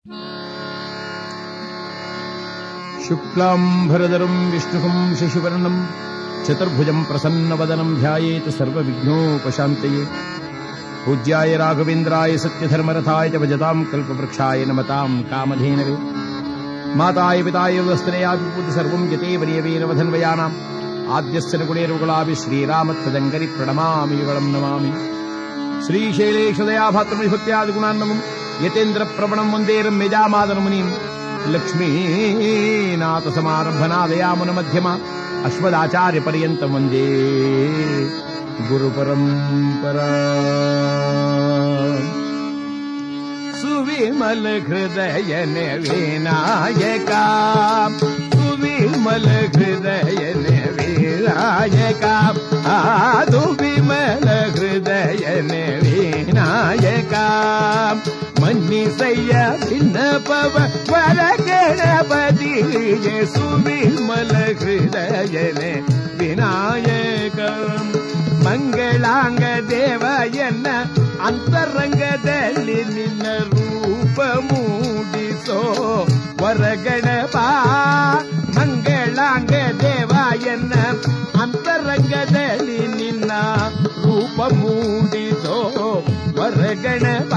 शुक्लाम्भरधरम् विष्णुकम् शशिवर्णम् चतुर्भुजम् प्रसन्नवदनम् ध्यायेत सर्वविघ्नोपशान्तये पूज्याय राघवेन्द्राय सत्यधर्मरथाय च भजताम् कल्पवृक्षाय नमताम् कामधेनवे माताय पिताय वस्त्रयाभिभूति सर्वम् यते वर्यवेन वधन्वयानाम् आद्यस्य गुणेरुगुलाभि श्रीरामत्तदङ्गरि प्रणमामि युगलम् नमामि श्रीशैलेशदयाभातृविभक्त्यादिगुणान्नमम् यतेन्द्रप्रवणम् वन्देरम् यजामादनमुनिम् लक्ष्मीनाथसमारम्भनादयामुनमध्यमा अश्वदाचार्यपर्यन्तम् वन्दे गुरुपरम्परा सुविमल हृदयन विनायका सुविमल हृदयन विनायका आदु विमल हृदयन विनायका ಮನ್ನಿಸಯ್ಯ ಭಿನ್ನಪವ ವರ ಗಣಪತಿಗೆ ಸುವಿಮಲ ಹೃದಯನೆ ವಿನಾಯಕ ಮಂಗಳಾಂಗ ದೇವ ಎನ್ನ ಅಂತರಂಗದಲ್ಲಿ ನಿನ್ನ ರೂಪ ಮೂಡಿಸೋ ವರಗಣಪ ಮಂಗಳಾಂಗ ದೇವ ಎನ್ನ ಅಂತರಂಗದಲ್ಲಿ ನಿನ್ನ ರೂಪ ಮೂಡಿಸೋ ವರಗಣಪ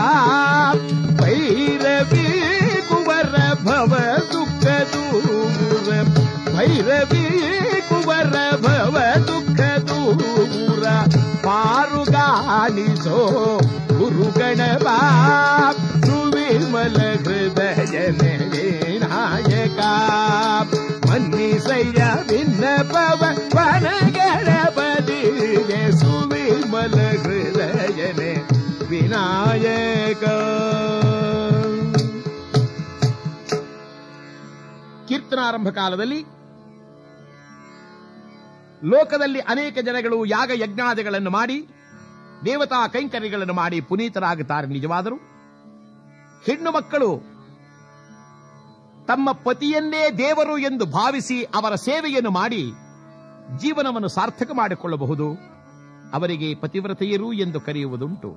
ಭೈರವಿ ಕುವರ ಭವ ದುಃಖ ದೂರ ಭೈರವಿ ಕುವರ ಭವ ದುಃಖ ದೂರ ಪಾರುಗಾನಿಸೋ ಗುರುಗಣಪ ಸುವಿಮಲ ಹೃದಯನ ವಿನಾಯಕ ಮನ್ನಿಸಯ್ಯ ಭಿನ್ನಪವ ವನ ಗಣಪತಿಗೆ ಸುವಿಮಲ ಹೃದಯನೆ ವಿನಾಯಕ ಕೀರ್ತನಾರಂಭ ಕಾಲದಲ್ಲಿ ಲೋಕದಲ್ಲಿ ಅನೇಕ ಜನಗಳು ಯಾಗ ಯಜ್ಞಾದಿಗಳನ್ನು ಮಾಡಿ ದೇವತಾ ಕೈಂಕರ್ಯಗಳನ್ನು ಮಾಡಿ ಪುನೀತರಾಗುತ್ತಾರೆ ನಿಜವಾದರು ಹೆಣ್ಣು ಮಕ್ಕಳು ತಮ್ಮ ಪತಿಯನ್ನೇ ದೇವರು ಎಂದು ಭಾವಿಸಿ ಅವರ ಸೇವೆಯನ್ನು ಮಾಡಿ ಜೀವನವನ್ನು ಸಾರ್ಥಕ ಮಾಡಿಕೊಳ್ಳಬಹುದು ಅವರಿಗೆ ಪತಿವ್ರತೆಯರು ಎಂದು ಕರೆಯುವುದುಂಟು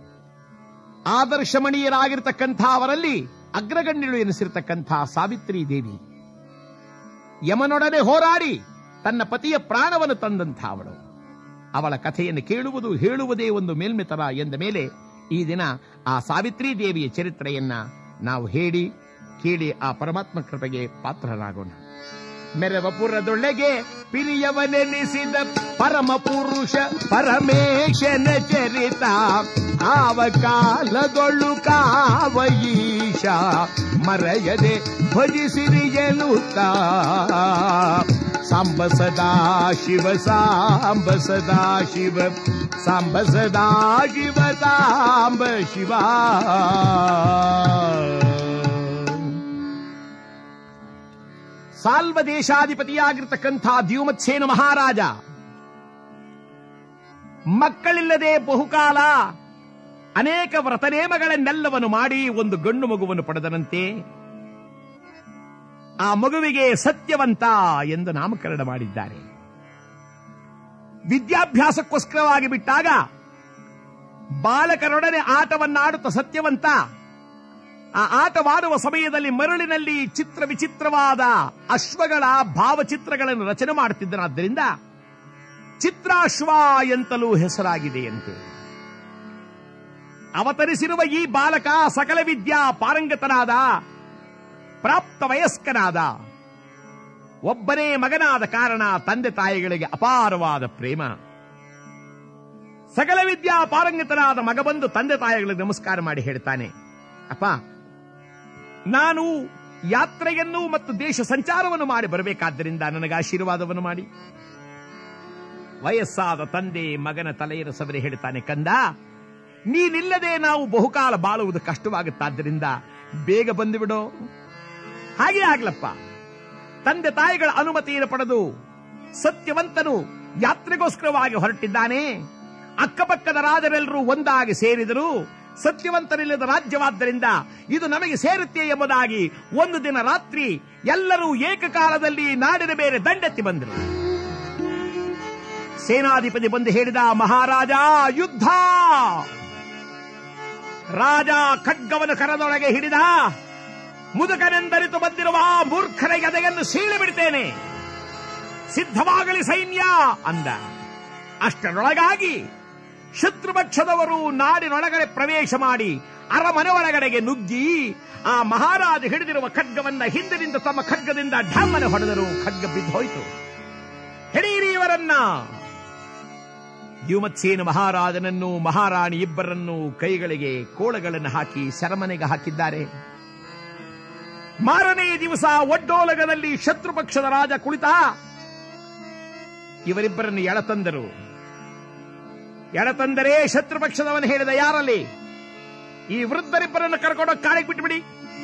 ಆದರ್ಶಮಣೀಯರಾಗಿರ್ತಕ್ಕಂಥ ಅವರಲ್ಲಿ ಅಗ್ರಗಣ್ಯರು ಎನಿಸಿರ್ತಕ್ಕಂಥ ಸಾವಿತ್ರಿ ದೇವಿ ಯಮನೊಡನೆ ಹೋರಾಡಿ ತನ್ನ ಪತಿಯ ಪ್ರಾಣವನ್ನು ತಂದಂಥ ಅವಳು ಅವಳ ಕಥೆಯನ್ನು ಕೇಳುವುದು ಹೇಳುವುದೇ ಒಂದು ಮೇಲ್ಮೆತರ ಎಂದ ಮೇಲೆ ಈ ದಿನ ಆ ಸಾವಿತ್ರಿ ದೇವಿಯ ಚರಿತ್ರೆಯನ್ನ ನಾವು ಹೇಳಿ ಕೇಳಿ ಆ ಪರಮಾತ್ಮ ಕೃಪೆಗೆ ಪಾತ್ರರಾಗೋಣ ಮೆರವಪುರದೊಳಗೆ ಪಿರಿಯವನೆನಿಸಿದ ಪರಮ ಪುರುಷ ಪರಮೇಶನ ಚರಿತ ಆವ ಕಾಲದೊಳ್ಳು ಕಾವ ಈಶ ಮರೆಯದೆ ಭಜಿಸಿರಿ ಎನ್ನುತ್ತ ಸಾಂಬ ಸದಾ ಶಿವ ಸಾಂಬ ಸದಾ ಶಿವ ಸಾಂಬ ಸದಾ ಶಿವ ಸಾಂಬ ಶಿವ ಸಾಲ್ವ ದೇಶಾಧಿಪತಿಯಾಗಿರ್ತಕ್ಕಂಥ ದ್ಯುಮತ್ಸೇನ ಮಹಾರಾಜ ಮಕ್ಕಳಿಲ್ಲದೆ ಬಹುಕಾಲ ಅನೇಕ ವ್ರತನೇಮಗಳನ್ನೆಲ್ಲವನ್ನು ಮಾಡಿ ಒಂದು ಗಂಡು ಮಗುವನ್ನು ಪಡೆದನಂತೆ ಆ ಮಗುವಿಗೆ ಸತ್ಯವಂತ ಎಂದು ನಾಮಕರಣ ಮಾಡಿದ್ದಾರೆ ವಿದ್ಯಾಭ್ಯಾಸಕ್ಕೋಸ್ಕರವಾಗಿ ಬಿಟ್ಟಾಗ ಬಾಲಕರೊಡನೆ ಆಟವನ್ನಾಡುತ್ತ ಸತ್ಯವಂತ ಆ ಆಟವಾಡುವ ಸಮಯದಲ್ಲಿ ಮರಳಿನಲ್ಲಿ ಚಿತ್ರ ವಿಚಿತ್ರವಾದ ಅಶ್ವಗಳ ಭಾವಚಿತ್ರಗಳನ್ನು ರಚನೆ ಮಾಡುತ್ತಿದ್ದನಾದ್ದರಿಂದ ಚಿತ್ರಾಶ್ವ ಎಂತಲೂ ಹೆಸರಾಗಿದೆಯಂತೆ ಅವತರಿಸಿರುವ ಈ ಬಾಲಕ ಸಕಲ ವಿದ್ಯಾ ಪಾರಂಗತನಾದ ಪ್ರಾಪ್ತ ವಯಸ್ಕನಾದ ಒಬ್ಬನೇ ಮಗನಾದ ಕಾರಣ ತಂದೆ ತಾಯಿಗಳಿಗೆ ಅಪಾರವಾದ ಪ್ರೇಮ ಸಕಲ ವಿದ್ಯಾ ಪಾರಂಗತನಾದ ಮಗ ಬಂದು ತಂದೆ ತಾಯಿಗಳಿಗೆ ನಮಸ್ಕಾರ ಮಾಡಿ ಹೇಳ್ತಾನೆ ಅಪ್ಪ ನಾನು ಯಾತ್ರೆಯನ್ನು ಮತ್ತು ದೇಶ ಸಂಚಾರವನ್ನು ಮಾಡಿ ಬರಬೇಕಾದ್ದರಿಂದ ನನಗೆ ಆಶೀರ್ವಾದವನ್ನು ಮಾಡಿ ವಯಸ್ಸಾದ ತಂದೆ ಮಗನ ತಲೆಯನ್ನು ಸವರಿ ಹೇಳ್ತಾನೆ ಕಂದ ನೀನಿಲ್ಲದೆ ನಾವು ಬಹುಕಾಲ ಬಾಳುವುದು ಕಷ್ಟವಾಗುತ್ತಾದ್ದರಿಂದ ಬೇಗ ಬಂದು ಬಿಡೋ ಹಾಗೆ ಆಗ್ಲಪ್ಪ ತಂದೆ ತಾಯಿಗಳ ಅನುಮತಿಯನ್ನು ಪಡೆದು ಸತ್ಯವಂತನು ಯಾತ್ರೆಗೋಸ್ಕರವಾಗಿ ಹೊರಟಿದ್ದಾನೆ ಅಕ್ಕಪಕ್ಕದ ರಾಜರೆಲ್ಲರೂ ಒಂದಾಗಿ ಸೇರಿದರು ಸತ್ಯವಂತನಿಲ್ಲದ ರಾಜ್ಯವಾದ್ದರಿಂದ ಇದು ನಮಗೆ ಸೇರುತ್ತೆ ಎಂಬುದಾಗಿ ಒಂದು ದಿನ ರಾತ್ರಿ ಎಲ್ಲರೂ ಏಕಕಾಲದಲ್ಲಿ ನಾಡಿನ ಬೇರೆ ದಂಡೆತ್ತಿ ಬಂದರು ಸೇನಾಧಿಪತಿ ಬಂದು ಹೇಳಿದ ಮಹಾರಾಜ ಯುದ್ಧ ರಾಜ ಖಡ್ಗವನ್ನು ಕರದೊಳಗೆ ಹಿಡಿದ ಮುದುಕನೆಂದರಿತು ಬಂದಿರುವ ಆ ಮೂರ್ಖರ ಎದೆಯನ್ನು ಸೀಳಿ ಬಿಡ್ತೇನೆ ಸಿದ್ಧವಾಗಲಿ ಸೈನ್ಯ ಅಂದ ಅಷ್ಟರೊಳಗಾಗಿ ಶತ್ರುಪಕ್ಷದವರು ನಾಡಿನೊಳಗಡೆ ಪ್ರವೇಶ ಮಾಡಿ ಅರಮನೆ ಒಳಗಡೆಗೆ ನುಗ್ಗಿ ಆ ಮಹಾರಾಜ ಹಿಡಿದಿರುವ ಖಡ್ಗವನ್ನ ಹಿಂದಿನಿಂದ ತಮ್ಮ ಖಡ್ಗದಿಂದ ಢಮ್ಮನೆ ಹೊಡೆದರು ಖಡ್ಗ ಬಿದ್ದೋಯ್ತು ಹಿಡೀರಿ ಇವರನ್ನ ಯುಮತ್ಸೇನ ಮಹಾರಾಜನನ್ನು ಮಹಾರಾಣಿ ಇಬ್ಬರನ್ನು ಕೈಗಳಿಗೆ ಕೋಳಗಳನ್ನು ಹಾಕಿ ಸೆರಮನೆಗೆ ಹಾಕಿದ್ದಾರೆ ಮಾರನೇ ದಿವಸ ಒಡ್ಡೋಲಗದಲ್ಲಿ ಶತ್ರು ಪಕ್ಷದ ರಾಜ ಕುಳಿತ ಇವರಿಬ್ಬರನ್ನು ಎಳತಂದರು ಎಳತಂದರೆ ಶತ್ರು ಪಕ್ಷದವನು ಹೇಳಿದ ಯಾರಲ್ಲಿ ಈ ವೃದ್ಧರಿಬ್ಬರನ್ನು ಕರ್ಕೊಂಡು ಕಾಡಿಗೆ ಬಿಟ್ಟುಬಿಡಿ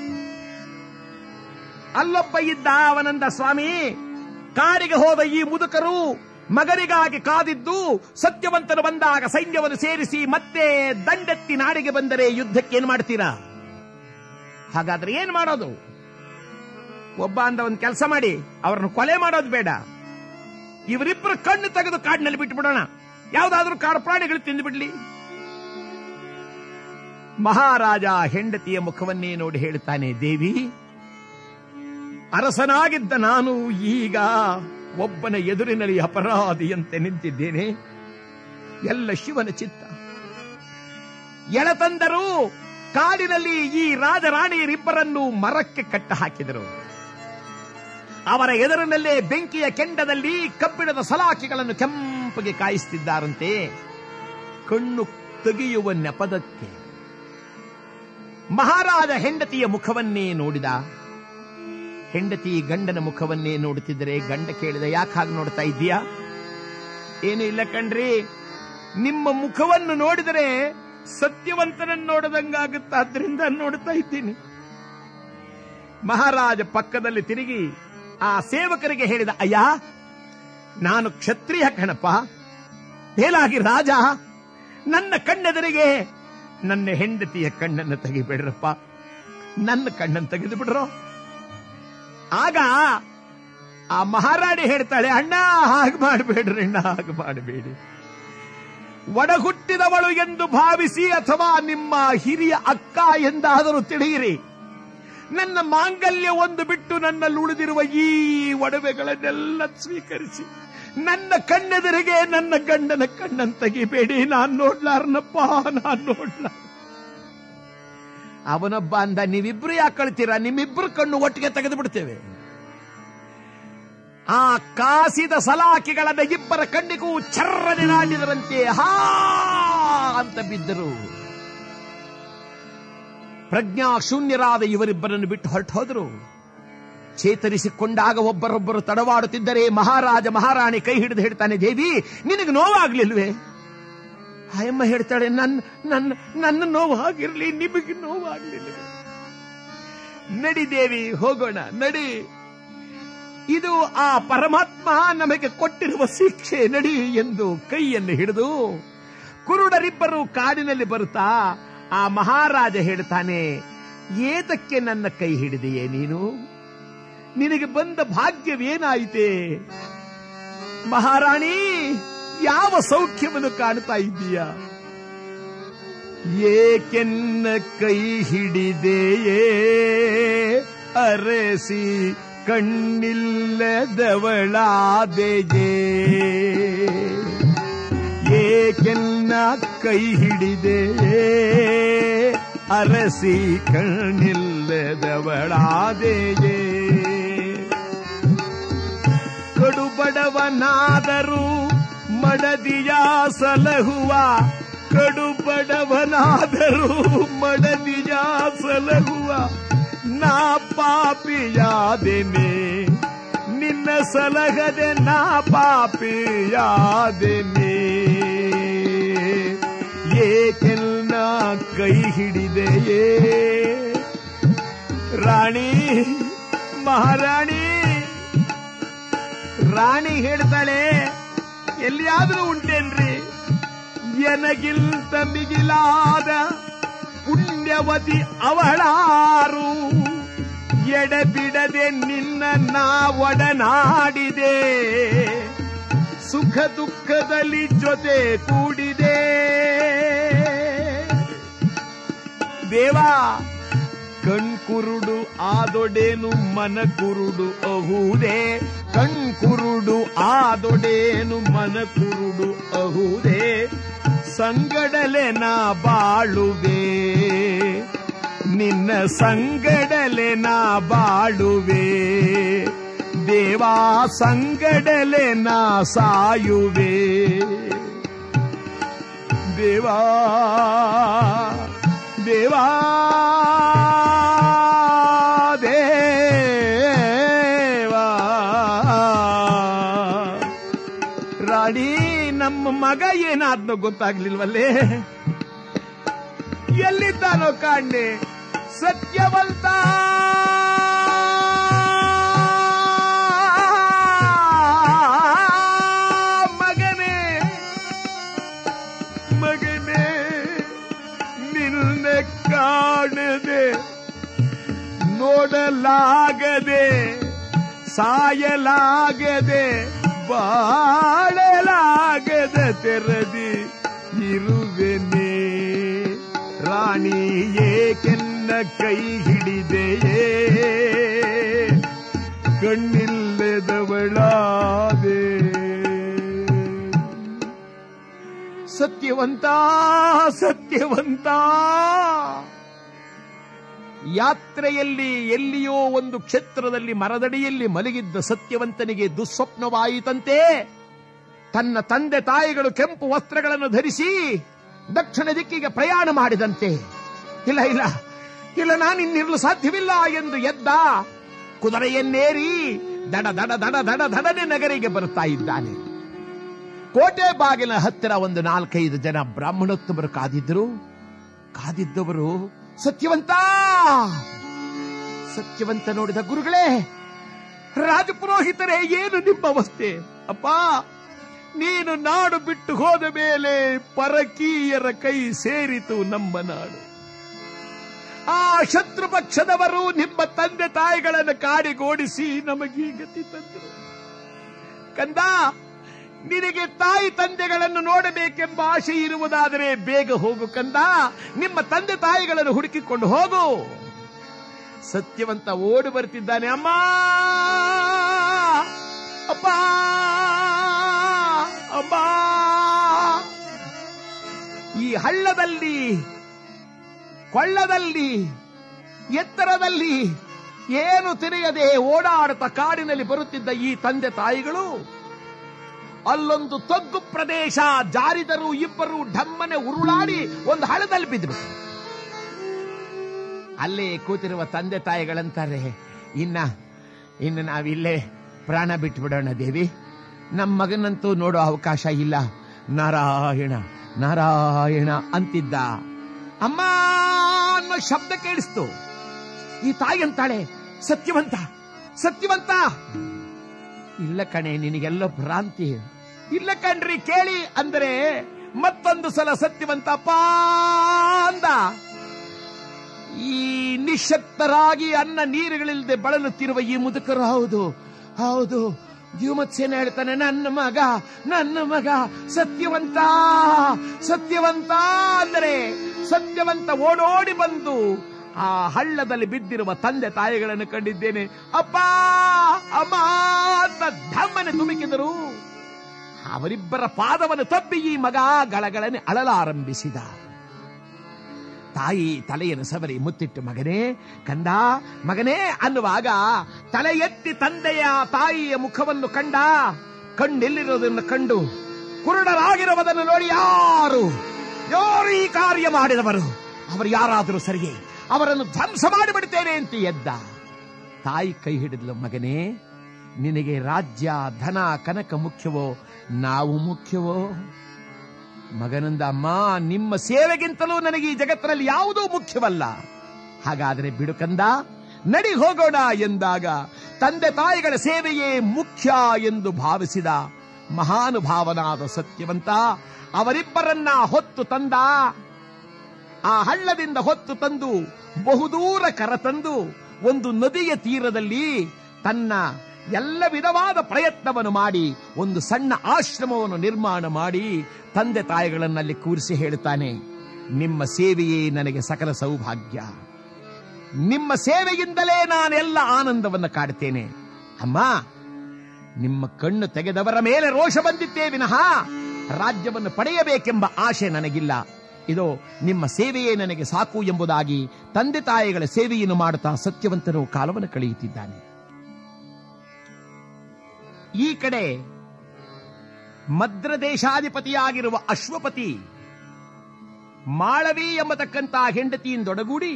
ಅಲ್ಲೊಬ್ಬ ಇದ್ದ ಅವನಂದ ಸ್ವಾಮಿ ಕಾಡಿಗೆ ಹೋದ ಈ ಮುದುಕರು ಮಗನಿಗಾಗಿ ಕಾದಿದ್ದು ಸತ್ಯವಂತನು ಬಂದಾಗ ಸೈನ್ಯವನ್ನು ಸೇರಿಸಿ ಮತ್ತೆ ದಂಡೆತ್ತಿ ನಾಡಿಗೆ ಬಂದರೆ ಯುದ್ಧಕ್ಕೆ ಏನ್ ಮಾಡ್ತೀರಾ ಹಾಗಾದ್ರೆ ಏನ್ ಮಾಡೋದು ಒಬ್ಬ ಅಂದ ಒಂದು ಕೆಲಸ ಮಾಡಿ ಅವರನ್ನು ಕೊಲೆ ಮಾಡೋದು ಬೇಡ ಇವರಿಬ್ಬರು ಕಣ್ಣು ತೆಗೆದು ಕಾಡಿನಲ್ಲಿ ಬಿಟ್ಟು ಬಿಡೋಣ ಯಾವುದಾದ್ರೂ ಕಾಡು ಪ್ರಾಣಿಗಳು ತಿಂದು ಬಿಡ್ಲಿ ಮಹಾರಾಜ ಹೆಂಡತಿಯ ಮುಖವನ್ನೇ ನೋಡಿ ಹೇಳುತ್ತಾನೆ ದೇವಿ ಅರಸನಾಗಿದ್ದ ನಾನು ಈಗ ಒಬ್ಬನ ಎದುರಿನಲ್ಲಿ ಅಪರಾಧಿಯಂತೆ ನಿಂತಿದ್ದೇನೆ ಎಲ್ಲ ಶಿವನ ಚಿತ್ತ ಎಳತಂದರು ಕಾಡಿನಲ್ಲಿ ಈ ರಾಜರಾಣಿಯರಿಬ್ಬರನ್ನು ಮರಕ್ಕೆ ಕಟ್ಟ ಹಾಕಿದರು ಅವರ ಎದುರಿನಲ್ಲೇ ಬೆಂಕಿಯ ಕೆಂಡದಲ್ಲಿ ಕಬ್ಬಿಣದ ಸಲಾಕಿಗಳನ್ನು ಕೆಂಪಗೆ ಕಾಯಿಸುತ್ತಿದ್ದಾರಂತೆ ಕಣ್ಣು ತೆಗೆಯುವ ನೆಪದಕ್ಕೆ ಮಹಾರಾಜ ಹೆಂಡತಿಯ ಮುಖವನ್ನೇ ನೋಡಿದ ಹೆಂಡತಿ ಗಂಡನ ಮುಖವನ್ನೇ ನೋಡುತ್ತಿದ್ದರೆ ಗಂಡ ಕೇಳಿದ ಯಾಕೆ ಹಾಗೆ ನೋಡ್ತಾ ಇದ್ದೀಯಾ ಏನು ಇಲ್ಲ ಕಣ್ರಿ ನಿಮ್ಮ ಮುಖವನ್ನು ನೋಡಿದರೆ ಸತ್ಯವಂತನನ್ನು ನೋಡದಂಗಾಗುತ್ತಾದ್ರಿಂದ ನೋಡ್ತಾ ಇದ್ದೀನಿ ಮಹಾರಾಜ ಪಕ್ಕದಲ್ಲಿ ತಿರುಗಿ ಆ ಸೇವಕರಿಗೆ ಹೇಳಿದ ಅಯ್ಯ ನಾನು ಕ್ಷತ್ರಿಯ ಕಣಪ್ಪ ಮೇಲಾಗಿ ರಾಜ ನನ್ನ ಕಣ್ಣೆದರಿಗೆ ನನ್ನ ಹೆಂಡತಿಯ ಕಣ್ಣನ್ನು ತೆಗಿಬೇಡ್ರಪ್ಪ ನನ್ನ ಕಣ್ಣನ್ನು ತೆಗೆದು ಬಿಡ್ರೋ ಆಗ ಆ ಮಹಾರಾಣಿ ಹೇಳ್ತಾಳೆ ಅಣ್ಣ ಹಾಗೆ ಮಾಡಬೇಡ್ರಿ ಅಣ್ಣ ಹಾಗೆ ಮಾಡಬೇಡಿ ಒಡಹುಟ್ಟಿದವಳು ಎಂದು ಭಾವಿಸಿ ಅಥವಾ ನಿಮ್ಮ ಹಿರಿಯ ಅಕ್ಕ ಎಂದಾದರೂ ತಿಳಿಯಿರಿ ನನ್ನ ಮಾಂಗಲ್ಯ ಒಂದು ಬಿಟ್ಟು ನನ್ನಲ್ಲಿ ಉಳಿದಿರುವ ಈ ಒಡವೆಗಳನ್ನೆಲ್ಲ ಸ್ವೀಕರಿಸಿ ನನ್ನ ಕಣ್ಣೆದುರಿಗೆ ನನ್ನ ಗಂಡನ ಕಣ್ಣನ್ನು ತೆಗಿಬೇಡಿ ನಾನ್ ನೋಡ್ಲಾರ್ನಪ್ಪ ನಾನ್ ನೋಡ್ಲ ಅವನೊಬ್ಬ ಅಂದ ನೀವಿಬ್ರು ಯಾಕೆ ಕಳ್ತೀರಾ ನಿಮ್ಮಿಬ್ರು ಕಣ್ಣು ಒಟ್ಟಿಗೆ ತೆಗೆದು ಬಿಡ್ತೇವೆ ಆ ಕಾಸಿದ ಸಲಾಕಿಗಳನ್ನ ಇಬ್ಬರ ಕಣ್ಣಿಗೂ ಚರ್ರನೆ ನಾಟಿದರಂತೆ ಹಾ ಅಂತ ಬಿದ್ದರು ಪ್ರಜ್ಞಾ ಶೂನ್ಯರಾದ ಇವರಿಬ್ಬರನ್ನು ಬಿಟ್ಟು ಹೊರಟು ಹೋದರು ಚೇತರಿಸಿಕೊಂಡಾಗ ಒಬ್ಬರೊಬ್ಬರು ತಡವಾಡುತ್ತಿದ್ದರೆ ಮಹಾರಾಜ ಮಹಾರಾಣಿ ಕೈ ಹಿಡಿದು ಹೇಳ್ತಾನೆ ದೇವಿ ನಿನಗೆ ನೋವಾಗ್ಲಿಲ್ವೇ ಆಯಮ್ಮ ಹೇಳ್ತಾಳೆ ನನ್ನ ನನ್ನ ನನ್ನ ನೋವು ಆಗಿರ್ಲಿ ನಿಮಗೆ ನೋವಾಗ್ಲಿಲ್ವೇ ನಡಿ ದೇವಿ ಹೋಗೋಣ ನಡಿ ಇದು ಆ ಪರಮಾತ್ಮ ನಮಗೆ ಕೊಟ್ಟಿರುವ ಶಿಕ್ಷೆ ನಡಿ ಎಂದು ಕೈಯನ್ನು ಹಿಡಿದು ಕುರುಡರಿಬ್ಬರು ಕಾಡಿನಲ್ಲಿ ಬರುತ್ತಾ ಆ ಮಹಾರಾಜ ಹೇಳ್ತಾನೆ ಏತಕ್ಕೆ ನನ್ನ ಕೈ ಹಿಡಿದೆಯೇ ನೀನು ನಿನಗೆ ಬಂದ ಭಾಗ್ಯವೇನಾಯಿತೆ ಮಹಾರಾಣಿ ಯಾವ ಸೌಖ್ಯವನ್ನು ಕಾಣ್ತಾ ಇದ್ದೀಯ ಏಕೆನ್ನ ಕೈ ಹಿಡಿದೆಯೇ ಅರಸಿ ಕಣ್ಣಿಲ್ಲದವಳಾದೆಯೇ ಏಕೆನ್ನ ಕೈ ಹಿಡಿದೆ ಅರಸಿ ಕಣ್ಣಿಲ್ಲದವಳಾದೆಯೇ ಕಡುಬಡವನಾದರೂ ಮಡದಿಯ ಸಲಹುವ ಕಡುಬಡವನಾದರೂ ಮಡದಿಯ ಸಲಹುವ ನಾ ಪಾಪಿಯಾದೆನೆ ನಿನ್ನ ಸಲಹದೆ ನಾ ಪಾಪಿಯಾದೆನೆ ಏಕೆಲ್ಲ ಕೈ ಹಿಡಿದೆಯೇ ರಾಣಿ ಮಹಾರಾಣಿ ರಾಣಿ ಹೇಳ್ತಾಳೆ ಎಲ್ಲಿಯಾದ್ರೂ ಉಂಟೇನ್ರಿ ಎನಗಿಲ್ತ ಮಿಗಿಲಾದ ಪುಣ್ಯವತಿ ಅವಳಾರು ಎಡಬಿಡದೆ ನಿನ್ನ ನಾ ಒಡನಾಡಿದೆ ಸುಖ ದುಃಖದಲ್ಲಿ ಜೊತೆ ಕೂಡಿದೆ ದೇವಾ ಕಣ್ಕುರುಡು ಆದೊಡೇನು ಮನ ಕುರುಡು ಅಹುದೇ ಕಣ್ಕುರುಡು ಆದೊಡೇನು ಮನ ಕುರುಡು ಅಹುದೇ ಸಂಗಡಲೆ ನಾ ಬಾಳುವೆ ನಿನ್ನ ಸಂಗಡಲೆ ನಾ ಬಾಳುವೆ ದೇವಾ ಸಂಗಡಲೆ ನಾ ಸಾಯುವೆ ದೇವಾ ದೇವಾ ದೇವಾ ರಾಣಿ ನಮ್ಮ ಮಗ ಏನಾದ್ನೋ ಗೊತ್ತಾಗ್ಲಿಲ್ವಲ್ಲೇ ಎಲ್ಲಿದ್ದಾನೋ ಕಾಣೆ ಸತ್ಯವಂತ ಮಗನೇ ಮಗನೇ ನಿನ್ನ ಕಾಣದೆ ನೋಡಲಾಗದೆ ಸಾಯಲಾಗದೆ ಬಾಳಲಾಗದ ತೆರದಿ ಇರುವೆನೆ ರಾಣಿ ಏಕೆನ್ನ ಕೈ ಹಿಡಿದೆಯೇ ಕಣ್ಣಿಲ್ಲದವಳಾದೆ ಸತ್ಯವಂತ ಸತ್ಯವಂತ ಯಾತ್ರೆಯಲ್ಲಿ ಎಲ್ಲಿಯೋ ಒಂದು ಕ್ಷೇತ್ರದಲ್ಲಿ ಮರದಡಿಯಲ್ಲಿ ಮಲಗಿದ್ದ ಸತ್ಯವಂತನಿಗೆ ದುಸ್ವಪ್ನವಾಯಿತಂತೆ ತನ್ನ ತಂದೆ ತಾಯಿಗಳು ಕೆಂಪು ವಸ್ತ್ರಗಳನ್ನು ಧರಿಸಿ ದಕ್ಷಿಣ ದಿಕ್ಕಿಗೆ ಪ್ರಯಾಣ ಮಾಡಿದಂತೆ ಇಲ್ಲ ಇಲ್ಲ ಇಲ್ಲ ನಾನಿನ್ನಿರಲು ಸಾಧ್ಯವಿಲ್ಲ ಎಂದು ಎದ್ದ ಕುದುರೆಯನ್ನೇರಿ ದಡ ದಡ ದಡ ದಡ ದಡನೆ ನಗರಿಗೆ ಬರುತ್ತಾ ಇದ್ದಾನೆ ಕೋಟೆ ಬಾಗಿಲ ಹತ್ತಿರ ಒಂದು ನಾಲ್ಕೈದು ಜನ ಬ್ರಾಹ್ಮಣೋತ್ತಮರು ಕಾದಿದ್ದರು ಕಾದಿದ್ದವರು ಸತ್ಯವಂತ ಸತ್ಯವಂತ ನೋಡಿದ ಗುರುಗಳೇ ರಾಜಪುರೋಹಿತರೇ ಏನು ನಿಮ್ಮ ಅವಸ್ಥೆ ಅಪ್ಪ ನೀನು ನಾಡು ಬಿಟ್ಟು ಹೋದ ಮೇಲೆ ಪರಕೀಯರ ಕೈ ಸೇರಿತು ನಮ್ಮ ನಾಡು ಆ ಶತ್ರು ಪಕ್ಷದವರು ನಿಮ್ಮ ತಂದೆ ತಾಯಿಗಳನ್ನು ಕಾಡಿಗೋಡಿಸಿ ನಮಗೆ ಈ ಗತಿ ತಂದರು ಕಂದ ನಿನಗೆ ತಾಯಿ ತಂದೆಗಳನ್ನು ನೋಡಬೇಕೆಂಬ ಆಶೆ ಇರುವುದಾದರೆ ಬೇಗ ಹೋಗು ಕಂದ ನಿಮ್ಮ ತಂದೆ ತಾಯಿಗಳನ್ನು ಹುಡುಕಿಕೊಂಡು ಹೋಗು ಸತ್ಯವಂತ ಓಡಿ ಬರ್ತಿದ್ದಾನೆ ಅಮ್ಮ ಅಪ್ಪ ಅಮ್ಮ ಈ ಹಳ್ಳದಲ್ಲಿ ಕೊಳ್ಳದಲ್ಲಿ ಎತ್ತರದಲ್ಲಿ ಏನು ತಿಳಿಯದೆ ಓಡಾಡುತ್ತಾ ಕಾಡಿನಲ್ಲಿ ಬರುತ್ತಿದ್ದ ಈ ತಂದೆ ತಾಯಿಗಳು ಅಲ್ಲೊಂದು ತಗ್ಗು ಪ್ರದೇಶ ಜಾರಿದರು ಇಬ್ಬರು ಢಮ್ಮನೆ ಉರುಳಾಡಿ ಒಂದು ಹಳದಲ್ಲಿ ಬಿದ್ರು ಅಲ್ಲೇ ಕೂತಿರುವ ತಂದೆ ತಾಯಿಗಳಂತಾರೆ ಇನ್ನ ಇನ್ನು ನಾವಿಲ್ಲೇ ಪ್ರಾಣ ಬಿಟ್ಬಿಡೋಣ ದೇವಿ ನಮ್ಮ ಮಗನಂತೂ ನೋಡೋ ಅವಕಾಶ ಇಲ್ಲ ನಾರಾಯಣ ನಾರಾಯಣ ಅಂತಿದ್ದ ಅಮ್ಮ ಅನ್ನೋ ಶಬ್ದ ಕೇಳಿಸ್ತು ಈ ತಾಯಿ ಅಂತಾಳೆ ಸತ್ಯವಂತ ಸತ್ಯವಂತ ಇಲ್ಲ ಕಣೆ ನಿನಗೆಲ್ಲೋ ಭ್ರಾಂತಿ ಇಲ್ಲ ಕಣ್ರಿ ಕೇಳಿ ಅಂದರೆ ಮತ್ತೊಂದು ಸಲ ಸತ್ಯವಂತ ಅಂದ ಈ ನಿಶಕ್ತರಾಗಿ ಅನ್ನ ನೀರುಗಳಿಲ್ಲದೆ ಬಳಲುತ್ತಿರುವ ಈ ಮುದುಕರು ಹೌದು ಹೌದು ದ್ಯುಮತ್ಸೇನ ಹೇಳ್ತಾನೆ ನನ್ನ ಮಗ ನನ್ನ ಮಗ ಸತ್ಯವಂತ ಸತ್ಯವಂತ ಅಂದರೆ ಸತ್ಯವಂತ ಓಡೋಡಿ ಬಂದು ಆ ಹಳ್ಳದಲ್ಲಿ ಬಿದ್ದಿರುವ ತಂದೆ ತಾಯಿಗಳನ್ನು ಕಂಡಿದ್ದೇನೆ ಅಪ್ಪ ಅಮ್ಮ ಅಂತ ಧಮ್ಮನೆ ತುಮುಕಿದರು ಅವರಿಬ್ಬರ ಪಾದವನ್ನು ತಬ್ಬಿ ಈ ಮಗ ಗಳಗಳನೆ ಅಳಲಾರಂಭಿಸಿದ ತಾಯಿ ತಲೆಯನ್ನು ಸವರಿ ಮುತ್ತಿಟ್ಟು ಮಗನೇ ಕಂದ ಮಗನೇ ಅನ್ನುವಾಗ ತಲೆ ಎತ್ತಿ ತಂದೆಯ ತಾಯಿಯ ಮುಖವನ್ನು ಕಂಡ ಕಣ್ಣೆಲ್ಲಿರೋದನ್ನು ಕಂಡು ಕುರುಡರಾಗಿರುವುದನ್ನು ನೋಡಿ ಯಾರು ಯಾರು ಈ ಕಾರ್ಯ ಮಾಡಿದವರು ಅವರು ಯಾರಾದರೂ ಸರಿಯೇ ಅವರನ್ನು ಧ್ವಂಸ ಮಾಡಿಬಿಡ್ತೇನೆ ಅಂತ ಎದ್ದ ತಾಯಿ ಕೈ ಹಿಡಿದ್ಲು ಮಗನೇ ನಿನಗೆ ರಾಜ್ಯ ಧನ ಕನಕ ಮುಖ್ಯವೋ ನಾವು ಮುಖ್ಯವೋ ಮಗನಂದ ಅಮ್ಮ ನಿಮ್ಮ ಸೇವೆಗಿಂತಲೂ ನನಗೆ ಈ ಜಗತ್ತಿನಲ್ಲಿ ಯಾವುದೂ ಮುಖ್ಯವಲ್ಲ ಹಾಗಾದರೆ ಬಿಡು ಕಂದ ನಡಿ ಹೋಗೋಣ ಎಂದಾಗ ತಂದೆ ತಾಯಿಗಳ ಸೇವೆಯೇ ಮುಖ್ಯ ಎಂದು ಭಾವಿಸಿದ ಮಹಾನುಭಾವನಾದ ಸತ್ಯವಂತ ಅವರಿಬ್ಬರನ್ನ ಹೊತ್ತು ತಂದ ಆ ಹಳ್ಳದಿಂದ ಹೊತ್ತು ತಂದು ಬಹುದೂರ ಕರತಂದು ಒಂದು ನದಿಯ ತೀರದಲ್ಲಿ ತನ್ನ ಎಲ್ಲ ವಿಧವಾದ ಪ್ರಯತ್ನವನ್ನು ಮಾಡಿ ಒಂದು ಸಣ್ಣ ಆಶ್ರಮವನ್ನು ನಿರ್ಮಾಣ ಮಾಡಿ ತಂದೆ ತಾಯಿಗಳನ್ನಲ್ಲಿ ಕೂರಿಸಿ ಹೇಳುತ್ತಾನೆ ನಿಮ್ಮ ಸೇವೆಯೇ ನನಗೆ ಸಕಲ ಸೌಭಾಗ್ಯ ನಿಮ್ಮ ಸೇವೆಯಿಂದಲೇ ನಾನೆಲ್ಲ ಆನಂದವನ್ನು ಕಾಡುತ್ತೇನೆ ಅಮ್ಮ ನಿಮ್ಮ ಕಣ್ಣು ತೆಗೆದವರ ಮೇಲೆ ರೋಷ ಬಂದಿತ್ತೇ ವಿನಃ ರಾಜ್ಯವನ್ನು ಪಡೆಯಬೇಕೆಂಬ ಆಶೆ ನನಗಿಲ್ಲ ಇದು ನಿಮ್ಮ ಸೇವೆಯೇ ನನಗೆ ಸಾಕು ಎಂಬುದಾಗಿ ತಂದೆ ತಾಯಿಗಳ ಸೇವೆಯನ್ನು ಮಾಡುತ್ತಾ ಸತ್ಯವಂತನು ಕಾಲವನ್ನು ಕಳೆಯುತ್ತಿದ್ದಾನೆ ಈ ಕಡೆ ಮದ್ರ ದೇಶಾಧಿಪತಿಯಾಗಿರುವ ಅಶ್ವಪತಿ ಮಾಳವಿ ಎಂಬತಕ್ಕಂತ ಹೆಂಡತಿಯಿಂದೊಡಗೂಡಿ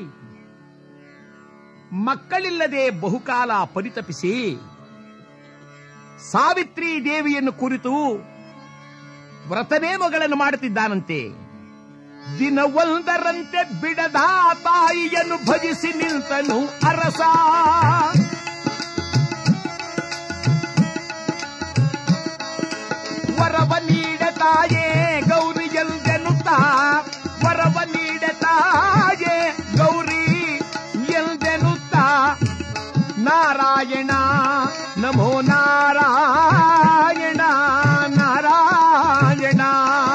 ಮಕ್ಕಳಿಲ್ಲದೆ ಬಹುಕಾಲ ಪರಿತಪಿಸಿ ಸಾವಿತ್ರಿ ದೇವಿಯನ್ನು ಕುರಿತು ವ್ರತನೇಮಗಳನ್ನು ಮಾಡುತ್ತಿದ್ದಾನಂತೆ ದಿನವೊಂದರಂತೆ ಬಿಡದ ತಾಯಿಯನ್ನು ಭಜಿಸಿ ನಿಂತನು ಅರಸ ವರವ ನೀಡ ತಾಯೇ ಗೌರಿ ಎಂದೆನುತ್ತ ವರವ ನೀಡ ತಾಯೇ ಗೌರಿ ಎಂದೆನುತ್ತ ನಾರಾಯಣ ನಮೋ ನಾರಾಯಣ ನಾರಾಯಣ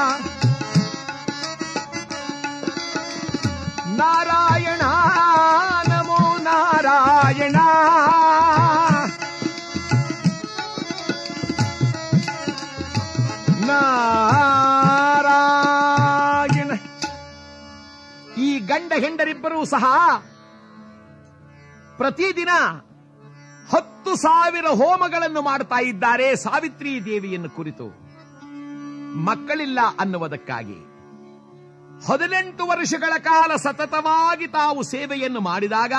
ನಾರಾಯಣ ನಮೋ ನಾರಾಯಣ ನಾರಾಯಣ ಈ ಗಂಡ ಹೆಂಡರಿಬ್ಬರೂ ಸಹ ಪ್ರತಿದಿನ ಹತ್ತು ಸಾವಿರ ಹೋಮಗಳನ್ನು ಮಾಡ್ತಾ ಇದ್ದಾರೆ ಸಾವಿತ್ರಿ ದೇವಿಯನ್ನು ಕುರಿತು ಮಕ್ಕಳಿಲ್ಲ ಅನ್ನುವುದಕ್ಕಾಗಿ ಹದಿನೆಂಟು ವರ್ಷಗಳ ಕಾಲ ಸತತವಾಗಿ ತಾವು ಸೇವೆಯನ್ನು ಮಾಡಿದಾಗ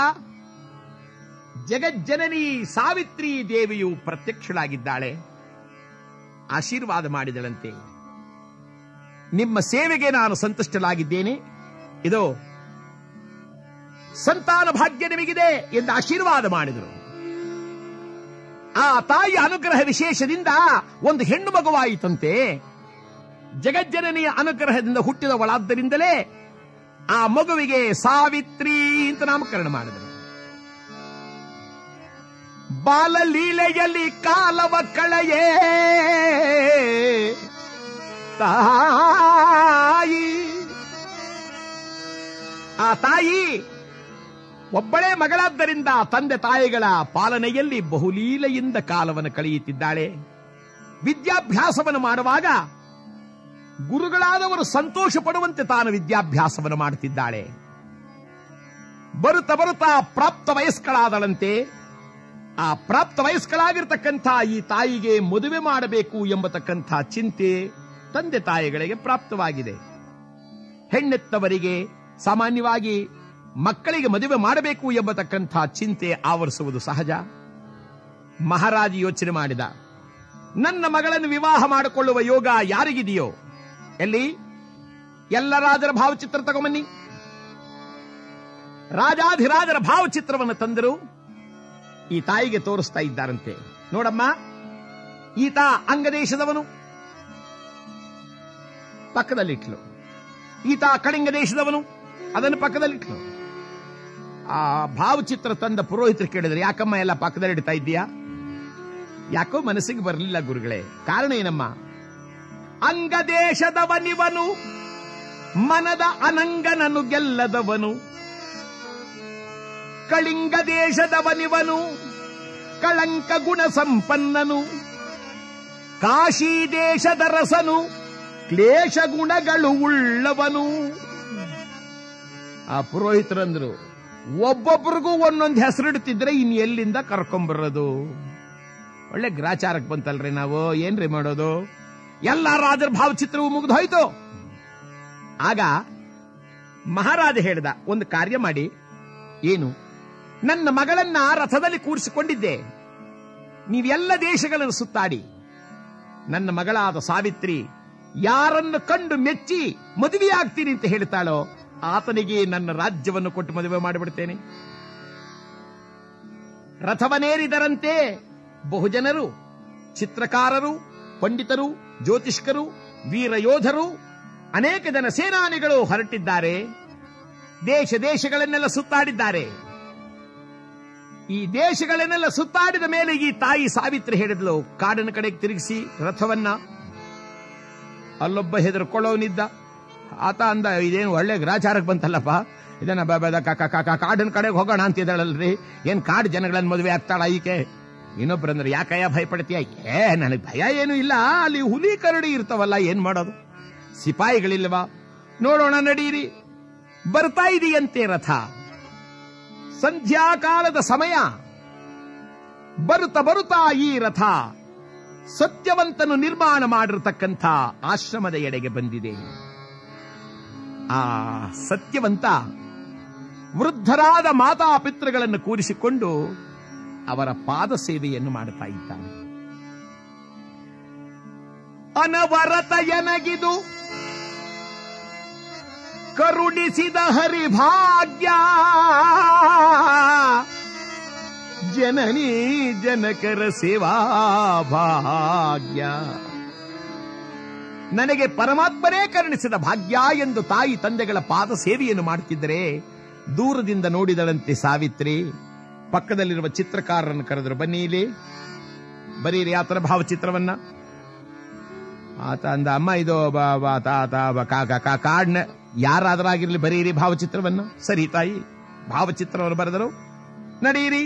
ಜಗಜ್ಜನನಿ ಸಾವಿತ್ರಿ ದೇವಿಯು ಪ್ರತ್ಯಕ್ಷಳಾಗಿದ್ದಾಳೆ ಆಶೀರ್ವಾದ ಮಾಡಿದಳಂತೆ ನಿಮ್ಮ ಸೇವೆಗೆ ನಾನು ಸಂತುಷ್ಟಲಾಗಿದ್ದೇನೆ ಇದು ಸಂತಾನ ಭಾಗ್ಯ ನಿಮಗಿದೆ ಎಂದು ಆಶೀರ್ವಾದ ಮಾಡಿದರು ಆ ತಾಯಿಯ ಅನುಗ್ರಹ ವಿಶೇಷದಿಂದ ಒಂದು ಹೆಣ್ಣು ಮಗುವಾಯಿತಂತೆ ಜಗಜ್ಜನನಿಯ ಅನುಗ್ರಹದಿಂದ ಹುಟ್ಟಿದವಳಾದ್ದರಿಂದಲೇ ಆ ಮಗುವಿಗೆ ಸಾವಿತ್ರಿ ಅಂತ ನಾಮಕರಣ ಮಾಡಿದರು ಬಾಲಲೀಲೆಯಲ್ಲಿ ಕಾಲವ ಕಳೆಯೇ ತಾಯಿ ಆ ತಾಯಿ ಒಬ್ಬಳೇ ಮಗಳಾದ್ದರಿಂದ ತಂದೆ ತಾಯಿಗಳ ಪಾಲನೆಯಲ್ಲಿ ಬಹುಲೀಲೆಯಿಂದ ಕಾಲವನ್ನು ಕಳೆಯುತ್ತಿದ್ದಾಳೆ ವಿದ್ಯಾಭ್ಯಾಸವನ್ನು ಮಾಡುವಾಗ ಗುರುಗಳಾದವರು ಸಂತೋಷ ಪಡುವಂತೆ ತಾನು ವಿದ್ಯಾಭ್ಯಾಸವನ್ನು ಮಾಡುತ್ತಿದ್ದಾಳೆ ಬರುತ್ತಾ ಬರುತ್ತಾ ಪ್ರಾಪ್ತ ವಯಸ್ಕಳಾದಳಂತೆ ಆ ಪ್ರಾಪ್ತ ವಯಸ್ಕಳಾಗಿರ್ತಕ್ಕಂಥ ಈ ತಾಯಿಗೆ ಮದುವೆ ಮಾಡಬೇಕು ಎಂಬತಕ್ಕಂಥ ಚಿಂತೆ ತಂದೆ ತಾಯಿಗಳಿಗೆ ಪ್ರಾಪ್ತವಾಗಿದೆ ಹೆಣ್ಣೆತ್ತವರಿಗೆ ಸಾಮಾನ್ಯವಾಗಿ ಮಕ್ಕಳಿಗೆ ಮದುವೆ ಮಾಡಬೇಕು ಎಂಬತಕ್ಕಂಥ ಚಿಂತೆ ಆವರಿಸುವುದು ಸಹಜ ಮಹಾರಾಜ ಯೋಚನೆ ಮಾಡಿದ ನನ್ನ ಮಗಳನ್ನು ವಿವಾಹ ಮಾಡಿಕೊಳ್ಳುವ ಯೋಗ ಯಾರಿಗಿದೆಯೋ ಎಲ್ಲಿ ಎಲ್ಲ ರಾಜರ ಭಾವಚಿತ್ರ ತಗೊಂಬನ್ನಿ ರಾಜಾಧಿರಾಜರ ಭಾವಚಿತ್ರವನ್ನು ತಂದರು ಈ ತಾಯಿಗೆ ತೋರಿಸ್ತಾ ಇದ್ದಾರಂತೆ ನೋಡಮ್ಮ ಈತ ಅಂಗದೇಶದವನು ಪಕ್ಕದಲ್ಲಿಟ್ಲು ಈತ ಕಳಿಂಗ ದೇಶದವನು ಅದನ್ನು ಪಕ್ಕದಲ್ಲಿಟ್ಲು ಆ ಭಾವಚಿತ್ರ ತಂದ ಪುರೋಹಿತರು ಕೇಳಿದ್ರೆ ಯಾಕಮ್ಮ ಎಲ್ಲ ಪಕ್ಕದಲ್ಲಿ ಇಡ್ತಾ ಇದ್ದೀಯಾ ಯಾಕೋ ಮನಸ್ಸಿಗೆ ಬರಲಿಲ್ಲ ಗುರುಗಳೇ ಕಾರಣ ಏನಮ್ಮ ಅಂಗದೇಶದವನಿವನು ಮನದ ಅನಂಗನನು ಗೆಲ್ಲದವನು ಕಳಿಂಗ ದೇಶದವನಿವನು ಕಳಂಕ ಗುಣ ಸಂಪನ್ನನು ಕಾಶಿ ದೇಶದ ರಸನು ಕ್ಲೇಶ ಗುಣಗಳು ಉಳ್ಳವನು ಆ ಪುರೋಹಿತರಂದ್ರು ಒಬ್ಬೊಬ್ಬರಿಗೂ ಒಂದೊಂದು ಹೆಸರಿಡ್ತಿದ್ರೆ ಇನ್ ಎಲ್ಲಿಂದ ಕರ್ಕೊಂಬರೋದು ಒಳ್ಳೆ ಗ್ರಾಚಾರಕ್ಕೆ ಬಂತಲ್ರಿ ನಾವು ಏನ್ರಿ ಮಾಡೋದು ಎಲ್ಲ ರಾಜರ ಭಾವಚಿತ್ರವು ಮುಗಿದು ಹೋಯ್ತು ಆಗ ಮಹಾರಾಜ ಹೇಳಿದ ಒಂದು ಕಾರ್ಯ ಮಾಡಿ ಏನು ನನ್ನ ಮಗಳನ್ನ ರಥದಲ್ಲಿ ಕೂರಿಸಿಕೊಂಡಿದ್ದೆ ನೀವೆಲ್ಲ ದೇಶಗಳನ್ನು ಸುತ್ತಾಡಿ ನನ್ನ ಮಗಳಾದ ಸಾವಿತ್ರಿ ಯಾರನ್ನು ಕಂಡು ಮೆಚ್ಚಿ ಮದುವೆಯಾಗ್ತೀನಿ ಅಂತ ಹೇಳ್ತಾಳೋ ಆತನಿಗೆ ನನ್ನ ರಾಜ್ಯವನ್ನು ಕೊಟ್ಟು ಮದುವೆ ಮಾಡಿಬಿಡ್ತೇನೆ ರಥವನೇರಿದರಂತೆ ಬಹುಜನರು ಚಿತ್ರಕಾರರು ಪಂಡಿತರು ಜ್ಯೋತಿಷ್ಕರು ವೀರ ಯೋಧರು ಅನೇಕ ಜನ ಸೇನಾನಿಗಳು ಹೊರಟಿದ್ದಾರೆ ದೇಶ ದೇಶಗಳನ್ನೆಲ್ಲ ಸುತ್ತಾಡಿದ್ದಾರೆ ಈ ದೇಶಗಳನ್ನೆಲ್ಲ ಸುತ್ತಾಡಿದ ಮೇಲೆ ಈ ತಾಯಿ ಸಾವಿತ್ರಿ ಹೇಳಿದ್ಲು ಕಾಡಿನ ಕಡೆಗೆ ತಿರುಗಿಸಿ ರಥವನ್ನ ಅಲ್ಲೊಬ್ಬ ಹೆದರ್ಕೊಳ್ಳೋನಿದ್ದ ಆತ ಅಂದ ಇದೇನು ಒಳ್ಳೆ ಗ್ರಾಚಾರಕ್ಕೆ ಬಂತಲ್ಲಪ್ಪ ಇದನ್ನ ಬ- ಬ- ಕ- ಕ- ಕ- ಕ- ಕಾಡಿನ ಕಡೆಗೆ ಹೋಗೋಣ ಅಂತಿದ್ದಾಳಲ್ರಿ ಏನ್ ಕಾಡು ಜನಗಳನ್ನ ಮದುವೆ ಆಗ್ತಾಳ ಈಕೆ ಇನ್ನೊಬ್ರಂದ್ರೆ ಯಾಕಯ್ಯ ಭಯ ಪಡ್ತೀಯ ಏ ನನಗೆ ಭಯ ಏನು ಇಲ್ಲ ಅಲ್ಲಿ ಹುಲಿ ಕರಡಿ ಇರ್ತಾವಲ್ಲ ಏನ್ ಮಾಡೋದು ಸಿಪಾಯಿಗಳಿಲ್ವಾ ನೋಡೋಣ ನಡೀರಿ ಬರ್ತಾ ಇದೆಯಂತೆ ರಥ ಸಂಧ್ಯಾಕಾಲದ ಸಮಯ ಬರುತ್ತಾ ಬರುತ್ತಾ ಈ ರಥ ಸತ್ಯವಂತನು ನಿರ್ಮಾಣ ಮಾಡಿರತಕ್ಕಂಥ ಆಶ್ರಮದ ಎಡೆಗೆ ಬಂದಿದೆ ಆ ಸತ್ಯವಂತ ವೃದ್ಧರಾದ ಮಾತಾಪಿತೃಗಳನ್ನು ಕೂರಿಸಿಕೊಂಡು ಅವರ ಪಾದ ಸೇವೆಯನ್ನು ಮಾಡುತ್ತಾ ಇದ್ದಾನೆ ಅನವರತ ಎನಗಿದು ಕರುಣಿಸಿದ ಹರಿಭಾಗ್ಯ ಜನನಿ ಜನಕರ ಸೇವಾ ಭಾಗ್ಯ ನನಗೆ ಪರಮಾತ್ಮನೇ ಕರುಣಿಸಿದ ಭಾಗ್ಯ ಎಂದು ತಾಯಿ ತಂದೆಗಳ ಪಾದ ಸೇವೆಯನ್ನು ಮಾಡುತ್ತಿದ್ದರೆ ದೂರದಿಂದ ನೋಡಿದಳಂತೆ ಸಾವಿತ್ರಿ ಪಕ್ಕದಲ್ಲಿರುವ ಚಿತ್ರಕಾರರನ್ನು ಕರೆದರು ಬನ್ನಿ ಇಲ್ಲಿ ಬರೀರಿ ಆತನ ಭಾವಚಿತ್ರವನ್ನ ಆತ ಅಂದ ಅಮ್ಮ ಇದು ಬ- ಬ- ತ- ತ- ಬ- ಕಾ- ಕಾ- ಕಾ- ಕಾಡ್ನ ಯಾರಾದರಾಗಿರ್ಲಿ ಬರೀರಿ ಭಾವಚಿತ್ರವನ್ನು ಸರಿ ತಾಯಿ ಭಾವಚಿತ್ರವನ್ನು ಬರೆದರು ನಡೀರಿ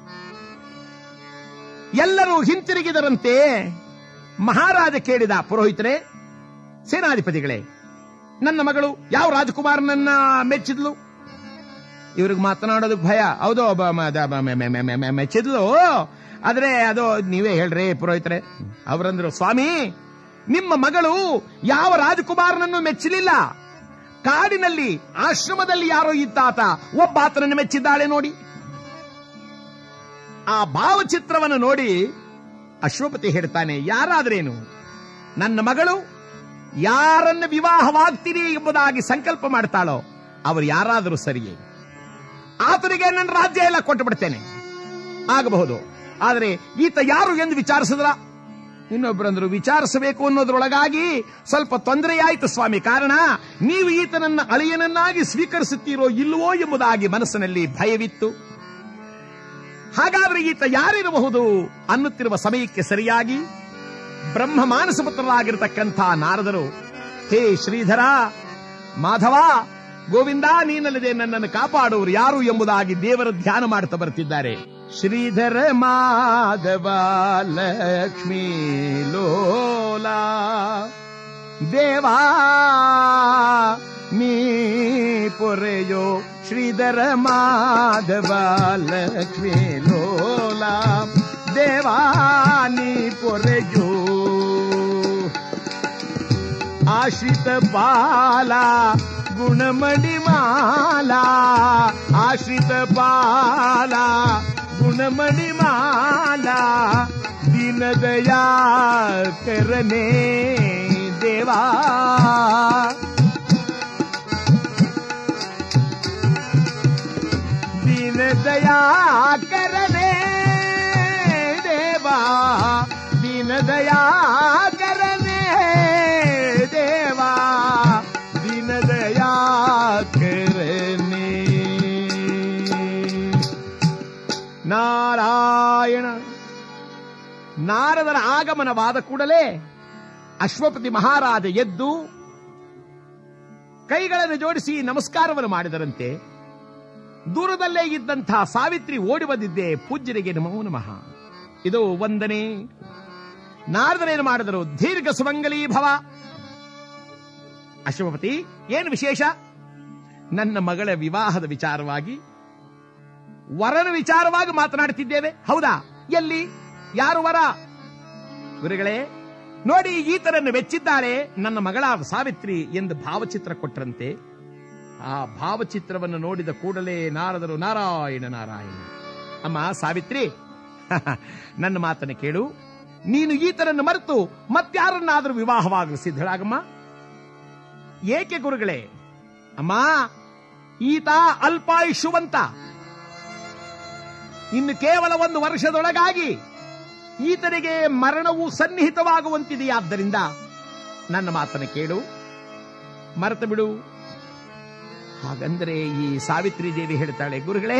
ಎಲ್ಲರೂ ಹಿಂತಿರುಗಿದರಂತೆ ಮಹಾರಾಜ ಕೇಳಿದ ಪುರೋಹಿತರೇ ಸೇನಾಧಿಪತಿಗಳೇ ನನ್ನ ಮಗಳು ಯಾವ ರಾಜಕುಮಾರನನ್ನ ಮೆಚ್ಚಿದ್ಲು ಇವ್ರಿಗೆ ಮಾತನಾಡೋದಕ್ಕೆ ಭಯ ಹೌದು ಬ- ಮ- ದ- ಮ- ಮೆ- ಮೆ- ಮೆ- ಮೆ- ಮೆ- ಮೆಚ್ಚಿದ್ಲು ಆದ್ರೆ ಅದು ನೀವೇ ಹೇಳ್ರಿ ಪುರೋಹಿತರೆ ಅವರಂದ್ರು ಸ್ವಾಮಿ ನಿಮ್ಮ ಮಗಳು ಯಾವ ರಾಜಕುಮಾರನನ್ನು ಮೆಚ್ಚಲಿಲ್ಲ ಕಾಡಿನಲ್ಲಿ ಆಶ್ರಮದಲ್ಲಿ ಯಾರೋ ಇದ್ದಾತ ಒಬ್ಬ ಆತನನ್ನು ಮೆಚ್ಚಿದ್ದಾಳೆ ನೋಡಿ ಆ ಭಾವಚಿತ್ರವನ್ನು ನೋಡಿ ಅಶ್ವಪತಿ ಹೇಳ್ತಾನೆ ಯಾರಾದ್ರೇನು ನನ್ನ ಮಗಳು ಯಾರನ್ನ ವಿವಾಹವಾಗ್ತೀನಿ ಎಂಬುದಾಗಿ ಸಂಕಲ್ಪ ಮಾಡ್ತಾಳೋ ಅವರು ಯಾರಾದರೂ ಸರಿಯೇ ಆತನಿಗೆ ನನ್ನ ರಾಜ್ಯ ಎಲ್ಲ ಕೊಟ್ಟು ಬಿಡ್ತೇನೆ ಆಗಬಹುದು ಆದರೆ ಈತ ಯಾರು ಎಂದು ವಿಚಾರಿಸಿದ್ರ ಇನ್ನೊಬ್ಬರಂದ್ರು ವಿಚಾರಿಸಬೇಕು ಅನ್ನೋದ್ರೊಳಗಾಗಿ ಸ್ವಲ್ಪ ತೊಂದರೆಯಾಯಿತು ಸ್ವಾಮಿ ಕಾರಣ ನೀವು ಈತನನ್ನ ಅಳಿಯನನ್ನಾಗಿ ಸ್ವೀಕರಿಸುತ್ತೀರೋ ಇಲ್ಲವೋ ಎಂಬುದಾಗಿ ಮನಸ್ಸಿನಲ್ಲಿ ಭಯವಿತ್ತು ಹಾಗಾದ್ರೆ ಈತ ಯಾರಿರಬಹುದು ಅನ್ನುತ್ತಿರುವ ಸಮಯಕ್ಕೆ ಸರಿಯಾಗಿ ಬ್ರಹ್ಮ ಮಾನಸ ಪುತ್ರರಾಗಿರತಕ್ಕಂಥ ನಾರದರು ಹೇ ಶ್ರೀಧರ ಮಾಧವ ಗೋವಿಂದ ನೀನಲ್ಲದೆ ನನ್ನನ್ನು ಕಾಪಾಡುವರು ಯಾರು ಎಂಬುದಾಗಿ ದೇವರ ಧ್ಯಾನ ಮಾಡುತ್ತಾ ಬರ್ತಿದ್ದಾರೆ ಶ್ರೀಧರ ಮಾಧವ ಲಕ್ಷ್ಮೀ ಲೋಲ ದೇವಾ ನೀ ಪೊರೆಯೋ ಶ್ರೀಧರ ಮಾಧವ ಲಕ್ಷ್ಮೀ ಲೋಲ ದೇವಾ ನೀ ಪೊರೆಯೋ ಆಶ್ರಿತ ಬಾಲ ಗುಣಮಣಿಮಾಲ ಆಶ್ರಿತ ಬಾಲ ಗುಣಮಣಿಮಾಲ ದೀನದಯಾ ಕರನೆ ದೇವಾ ದೀನದಯಾ ಕರನೆ ದೇವಾ ದೀನದಯಾ ಕರನೆ ದೇವಾ ದೀನದಯಾ ಕರನೆ ನಾರಾಯಣ ನಾರದರ ಆಗಮನವಾದ ಕೂಡಲೇ ಅಶ್ವಪತಿ ಮಹಾರಾಜ ಎದ್ದು ಕೈಗಳನ್ನು ಜೋಡಿಸಿ ನಮಸ್ಕಾರವನ್ನು ಮಾಡಿದರಂತೆ ದೂರದಲ್ಲೇ ಇದ್ದಂತಹ ಸಾವಿತ್ರಿ ಓಡಿ ಬಂದಿದ್ದೆ ಪೂಜ್ಯರಿಗೆ ನಮೋ ನಮಃ ಇದು ವಂದನೆ ನಾರದರೇನು ಮಾಡಿದರು ದೀರ್ಘ ಸುಮಂಗಲೀ ಭವ ಅಶ್ವಪತಿ ಏನು ವಿಶೇಷ ನನ್ನ ಮಗಳ ವಿವಾಹದ ವಿಚಾರವಾಗಿ ವರನ ವಿಚಾರವಾಗಿ ಮಾತನಾಡುತ್ತಿದ್ದೇವೆ ಹೌದಾ ಎಲ್ಲಿ ಯಾರು ವರ ಗುರುಗಳೇ ನೋಡಿ ಈತನನ್ನು ವೆಚ್ಚಿದ್ದಾರೆ ನನ್ನ ಮಗಳಾದ ಸಾವಿತ್ರಿ ಎಂದು ಭಾವಚಿತ್ರ ಕೊಟ್ಟರಂತೆ ಆ ಭಾವಚಿತ್ರವನ್ನು ನೋಡಿದ ಕೂಡಲೇ ನಾರದರು ನಾರಾಯಣ ನಾರಾಯಣ ಅಮ್ಮ ಸಾವಿತ್ರಿ ನನ್ನ ಮಾತನ್ನು ಕೇಳು ನೀನು ಈತನನ್ನು ಮರೆತು ಮತ್ಯಾರನ್ನಾದರೂ ವಿವಾಹವಾಗಲು ಸಿದ್ಧಳಾಗಮ್ಮ ಏಕೆ ಗುರುಗಳೇ ಅಮ್ಮ ಈತ ಅಲ್ಪಾಯುಷ್ಯವಂತ ಇನ್ನು ಕೇವಲ ಒಂದು ವರ್ಷದೊಳಗಾಗಿ ಈತನಿಗೆ ಮರಣವು ಸನ್ನಿಹಿತವಾಗುವಂತಿದೆಯಾದ್ದರಿಂದ ನನ್ನ ಮಾತನ್ನು ಕೇಳು ಮರೆತು ಬಿಡು ಹಾಗಂದ್ರೆ ಈ ಸಾವಿತ್ರಿ ದೇವಿ ಹೇಳ್ತಾಳೆ ಗುರುಗಳೇ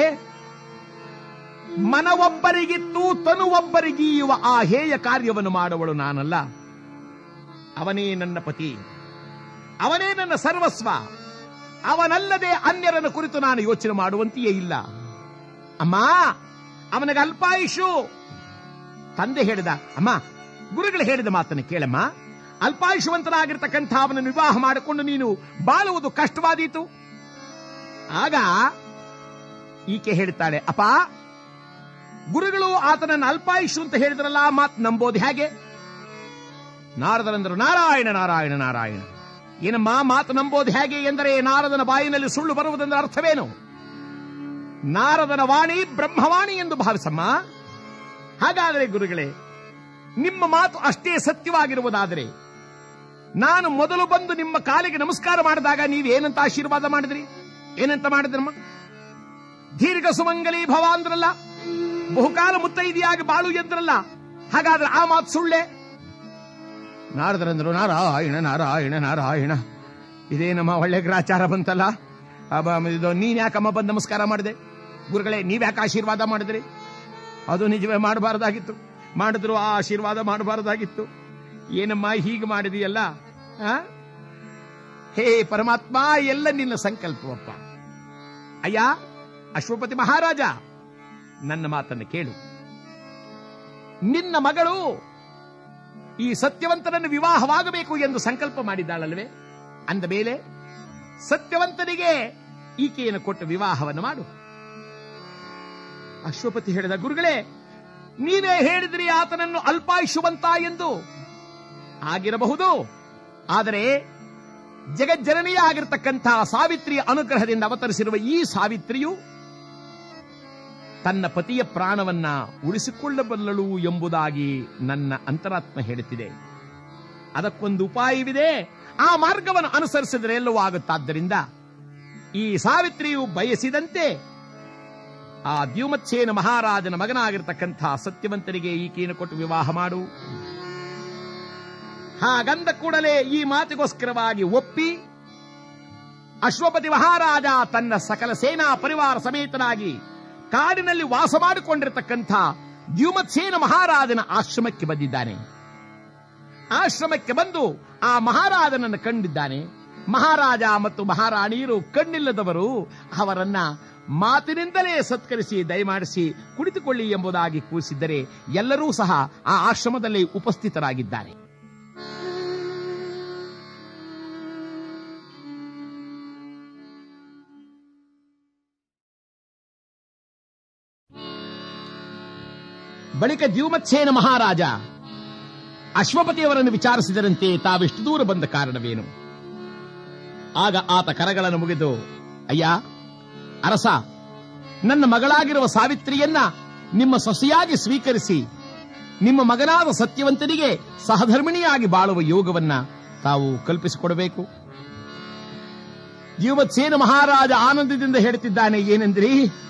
ಮನವೊಬ್ಬರಿಗಿತ್ತು ತನುವೊಬ್ಬರಿಗೀಯುವ ಆ ಹೇಯ ಕಾರ್ಯವನ್ನು ಮಾಡುವಳು ನಾನಲ್ಲ ಅವನೇ ನನ್ನ ಪತಿ ಅವನೇ ನನ್ನ ಸರ್ವಸ್ವ ಅವನಲ್ಲದೆ ಅನ್ಯರನ್ನು ಕುರಿತು ನಾನು ಯೋಚನೆ ಮಾಡುವಂತೆಯೇ ಇಲ್ಲ ಅಮ್ಮ ಅವನಿಗೆ ಅಲ್ಪಾಯುಷು ತಂದೆ ಹೇಳಿದ ಅಮ್ಮ ಗುರುಗಳು ಹೇಳಿದ ಮಾತನ್ನು ಕೇಳಮ್ಮ ಅಲ್ಪಾಯುಷವಂತನಾಗಿರ್ತಕ್ಕಂಥ ಅವನನ್ನು ವಿವಾಹ ಮಾಡಿಕೊಂಡು ನೀನು ಬಾಳುವುದು ಕಷ್ಟವಾದೀತು ಆಗ ಈಕೆ ಹೇಳ್ತಾಳೆ ಅಪ್ಪ ಗುರುಗಳು ಆತನನ್ನು ಅಲ್ಪಾಯುಷು ಅಂತ ಹೇಳಿದ್ರಲ್ಲ ಆ ಮಾತು ನಂಬೋದು ಹೇಗೆ ನಾರದರಂದರು ನಾರಾಯಣ ನಾರಾಯಣ ನಾರಾಯಣ ಏನಮ್ಮ ಮಾತು ನಂಬೋದು ಹೇಗೆ ಎಂದರೆ ನಾರದನ ಬಾಯಿನಲ್ಲಿ ಸುಳ್ಳು ಬರುವುದೆಂದರ ಅರ್ಥವೇನು ನಾರದನ ವಾಣಿ ಬ್ರಹ್ಮವಾಣಿ ಎಂದು ಭಾವಿಸಮ್ಮ ಹಾಗಾದರೆ ಗುರುಗಳೇ ನಿಮ್ಮ ಮಾತು ಅಷ್ಟೇ ಸತ್ಯವಾಗಿರುವುದಾದರೆ ನಾನು ಮೊದಲು ಬಂದು ನಿಮ್ಮ ಕಾಲಿಗೆ ನಮಸ್ಕಾರ ಮಾಡಿದಾಗ ನೀವೇನಂತ ಆಶೀರ್ವಾದ ಮಾಡಿದ್ರಿ ಏನಂತ ಮಾಡಿದ್ರಮ್ಮ ದೀರ್ಘ ಸುಮಂಗಲಿ ಭವ ಅಂದ್ರಲ್ಲ ಬಹುಕಾಲ ಮುತ್ತೈದೆಯಾಗಿ ಬಾಳು ಎಂದ್ರಲ್ಲ ಹಾಗಾದ್ರೆ ಆ ಮಾತು ಸುಳ್ಳೆ ನಾರದರಂದ್ರು ನಾರಾಯಣ ನಾರಾಯಣ ನಾರಾಯಣ ಇದೇನಮ್ಮ ಒಳ್ಳೆ ಗ್ರಾಚಾರ ಬಂತಲ್ಲ ಅಬ್ಬ, ಇದು ನೀನ್ ಯಾಕಮ್ಮ ಬಂದು ನಮಸ್ಕಾರ ಮಾಡಿದೆ ಗುರುಗಳೇ ನೀವ್ಯಾಕೆ ಆಶೀರ್ವಾದ ಮಾಡಿದ್ರಿ ಅದು ನಿಜವೇ ಮಾಡಬಾರ್ದಾಗಿತ್ತು ಮಾಡಿದ್ರು ಆ ಆಶೀರ್ವಾದ ಮಾಡಬಾರ್ದಾಗಿತ್ತು ಏನಮ್ಮ ಹೀಗೆ ಮಾಡಿದೆಯಲ್ಲ ಆ? ಹೇ ಪರಮಾತ್ಮ ಎಲ್ಲ ನಿನ್ನ ಸಂಕಲ್ಪವಪ್ಪ ಅಯ್ಯ ಅಶ್ವಪತಿ ಮಹಾರಾಜ ನನ್ನ ಮಾತನ್ನು ಕೇಳು ನಿನ್ನ ಮಗಳು ಈ ಸತ್ಯವಂತನನ್ನು ವಿವಾಹವಾಗಬೇಕು ಎಂದು ಸಂಕಲ್ಪ ಮಾಡಿದ್ದಾಳಲ್ವೇ ಅಂದ ಮೇಲೆ ಸತ್ಯವಂತನಿಗೆ ಈಕೆಯನ್ನು ಕೊಟ್ಟು ವಿವಾಹವನ್ನು ಮಾಡು ಅಶ್ವಪತಿ ಹೇಳಿದ ಗುರುಗಳೇ ನೀನೇ ಹೇಳಿದ್ರಿ ಆತನನ್ನು ಅಲ್ಪಾಯುಷವಂತ ಎಂದು ಆಗಿರಬಹುದು ಆದರೆ ಜಗಜ್ಜನನಿಯ ಆಗಿರತಕ್ಕಂತಹ ಸಾವಿತ್ರಿಯ ಅನುಗ್ರಹದಿಂದ ಅವತರಿಸಿರುವ ಈ ಸಾವಿತ್ರಿಯು ತನ್ನ ಪತಿಯ ಪ್ರಾಣವನ್ನ ಉಳಿಸಿಕೊಳ್ಳಬಲ್ಲಳು ಎಂಬುದಾಗಿ ನನ್ನ ಅಂತರಾತ್ಮ ಹೇಳುತ್ತಿದೆ ಅದಕ್ಕೊಂದು ಉಪಾಯವಿದೆ ಆ ಮಾರ್ಗವನ್ನು ಅನುಸರಿಸಿದರೆ ಎಲ್ಲವೂ ಆಗುತ್ತಾದ್ದರಿಂದ ಈ ಸಾವಿತ್ರಿಯು ಬಯಸಿದಂತೆ ಆ ದ್ಯುಮತ್ಸೇನ ಮಹಾರಾಜನ ಮಗನಾಗಿರ್ತಕ್ಕಂಥ ಸತ್ಯವಂತನಿಗೆ ಈಕೆಯನ್ನು ಕೊಟ್ಟು ವಿವಾಹ ಮಾಡು ಹಾಗಂದ ಕೂಡಲೇ ಈ ಮಾತಿಗೋಸ್ಕರವಾಗಿ ಒಪ್ಪಿ ಅಶ್ವಪತಿ ಮಹಾರಾಜ ತನ್ನ ಸಕಲ ಸೇನಾ ಪರಿವಾರ ಸಮೇತನಾಗಿ ಕಾಡಿನಲ್ಲಿ ವಾಸ ಮಾಡಿಕೊಂಡಿರತಕ್ಕಂಥ ದ್ಯುಮತ್ಸೇನ ಮಹಾರಾಜನ ಆಶ್ರಮಕ್ಕೆ ಬಂದಿದ್ದಾನೆ ಆಶ್ರಮಕ್ಕೆ ಬಂದು ಆ ಮಹಾರಾಜನನ್ನು ಕಂಡಿದ್ದಾನೆ ಮಹಾರಾಜ ಮತ್ತು ಮಹಾರಾಣಿಯರು ಕಣ್ಣಿಲ್ಲದವರು ಅವರನ್ನ ಮಾತಿನಿಂದಲೇ ಸತ್ಕರಿಸಿ ದಯಮಾಡಿಸಿ ಕುಳಿತುಕೊಳ್ಳಿ ಎಂಬುದಾಗಿ ಕೂರಿಸಿದ್ದರೆ ಎಲ್ಲರೂ ಸಹ ಆ ಆಶ್ರಮದಲ್ಲಿ ಉಪಸ್ಥಿತರಾಗಿದ್ದಾರೆ ಬಳಿಕ ದ್ಯುಮತ್ಸೇನ ಮಹಾರಾಜ ಅಶ್ವಪತಿಯವರನ್ನು ವಿಚಾರಿಸಿದರಂತೆ ತಾವಿಷ್ಟು ದೂರ ಬಂದ ಕಾರಣವೇನು ಆಗ ಆತ ಕರಗಳನ್ನು ಮುಗಿದು ಅಯ್ಯ ಅರಸ ನನ್ನ ಮಗಳಾಗಿರುವ ಸಾವಿತ್ರಿಯನ್ನ ನಿಮ್ಮ ಸೊಸೆಯಾಗಿ ಸ್ವೀಕರಿಸಿ ನಿಮ್ಮ ಮಗನಾದ ಸತ್ಯವಂತನಿಗೆ ಸಹಧರ್ಮಿಣಿಯಾಗಿ ಬಾಳುವ ಯೋಗವನ್ನ ತಾವು ಕಲ್ಪಿಸಿಕೊಡಬೇಕು ದ್ಯುಮತ್ಸೇನ ಮಹಾರಾಜ ಆನಂದದಿಂದ ಹೇಳುತ್ತಿದ್ದಾನೆ ಏನೆಂದ್ರಿ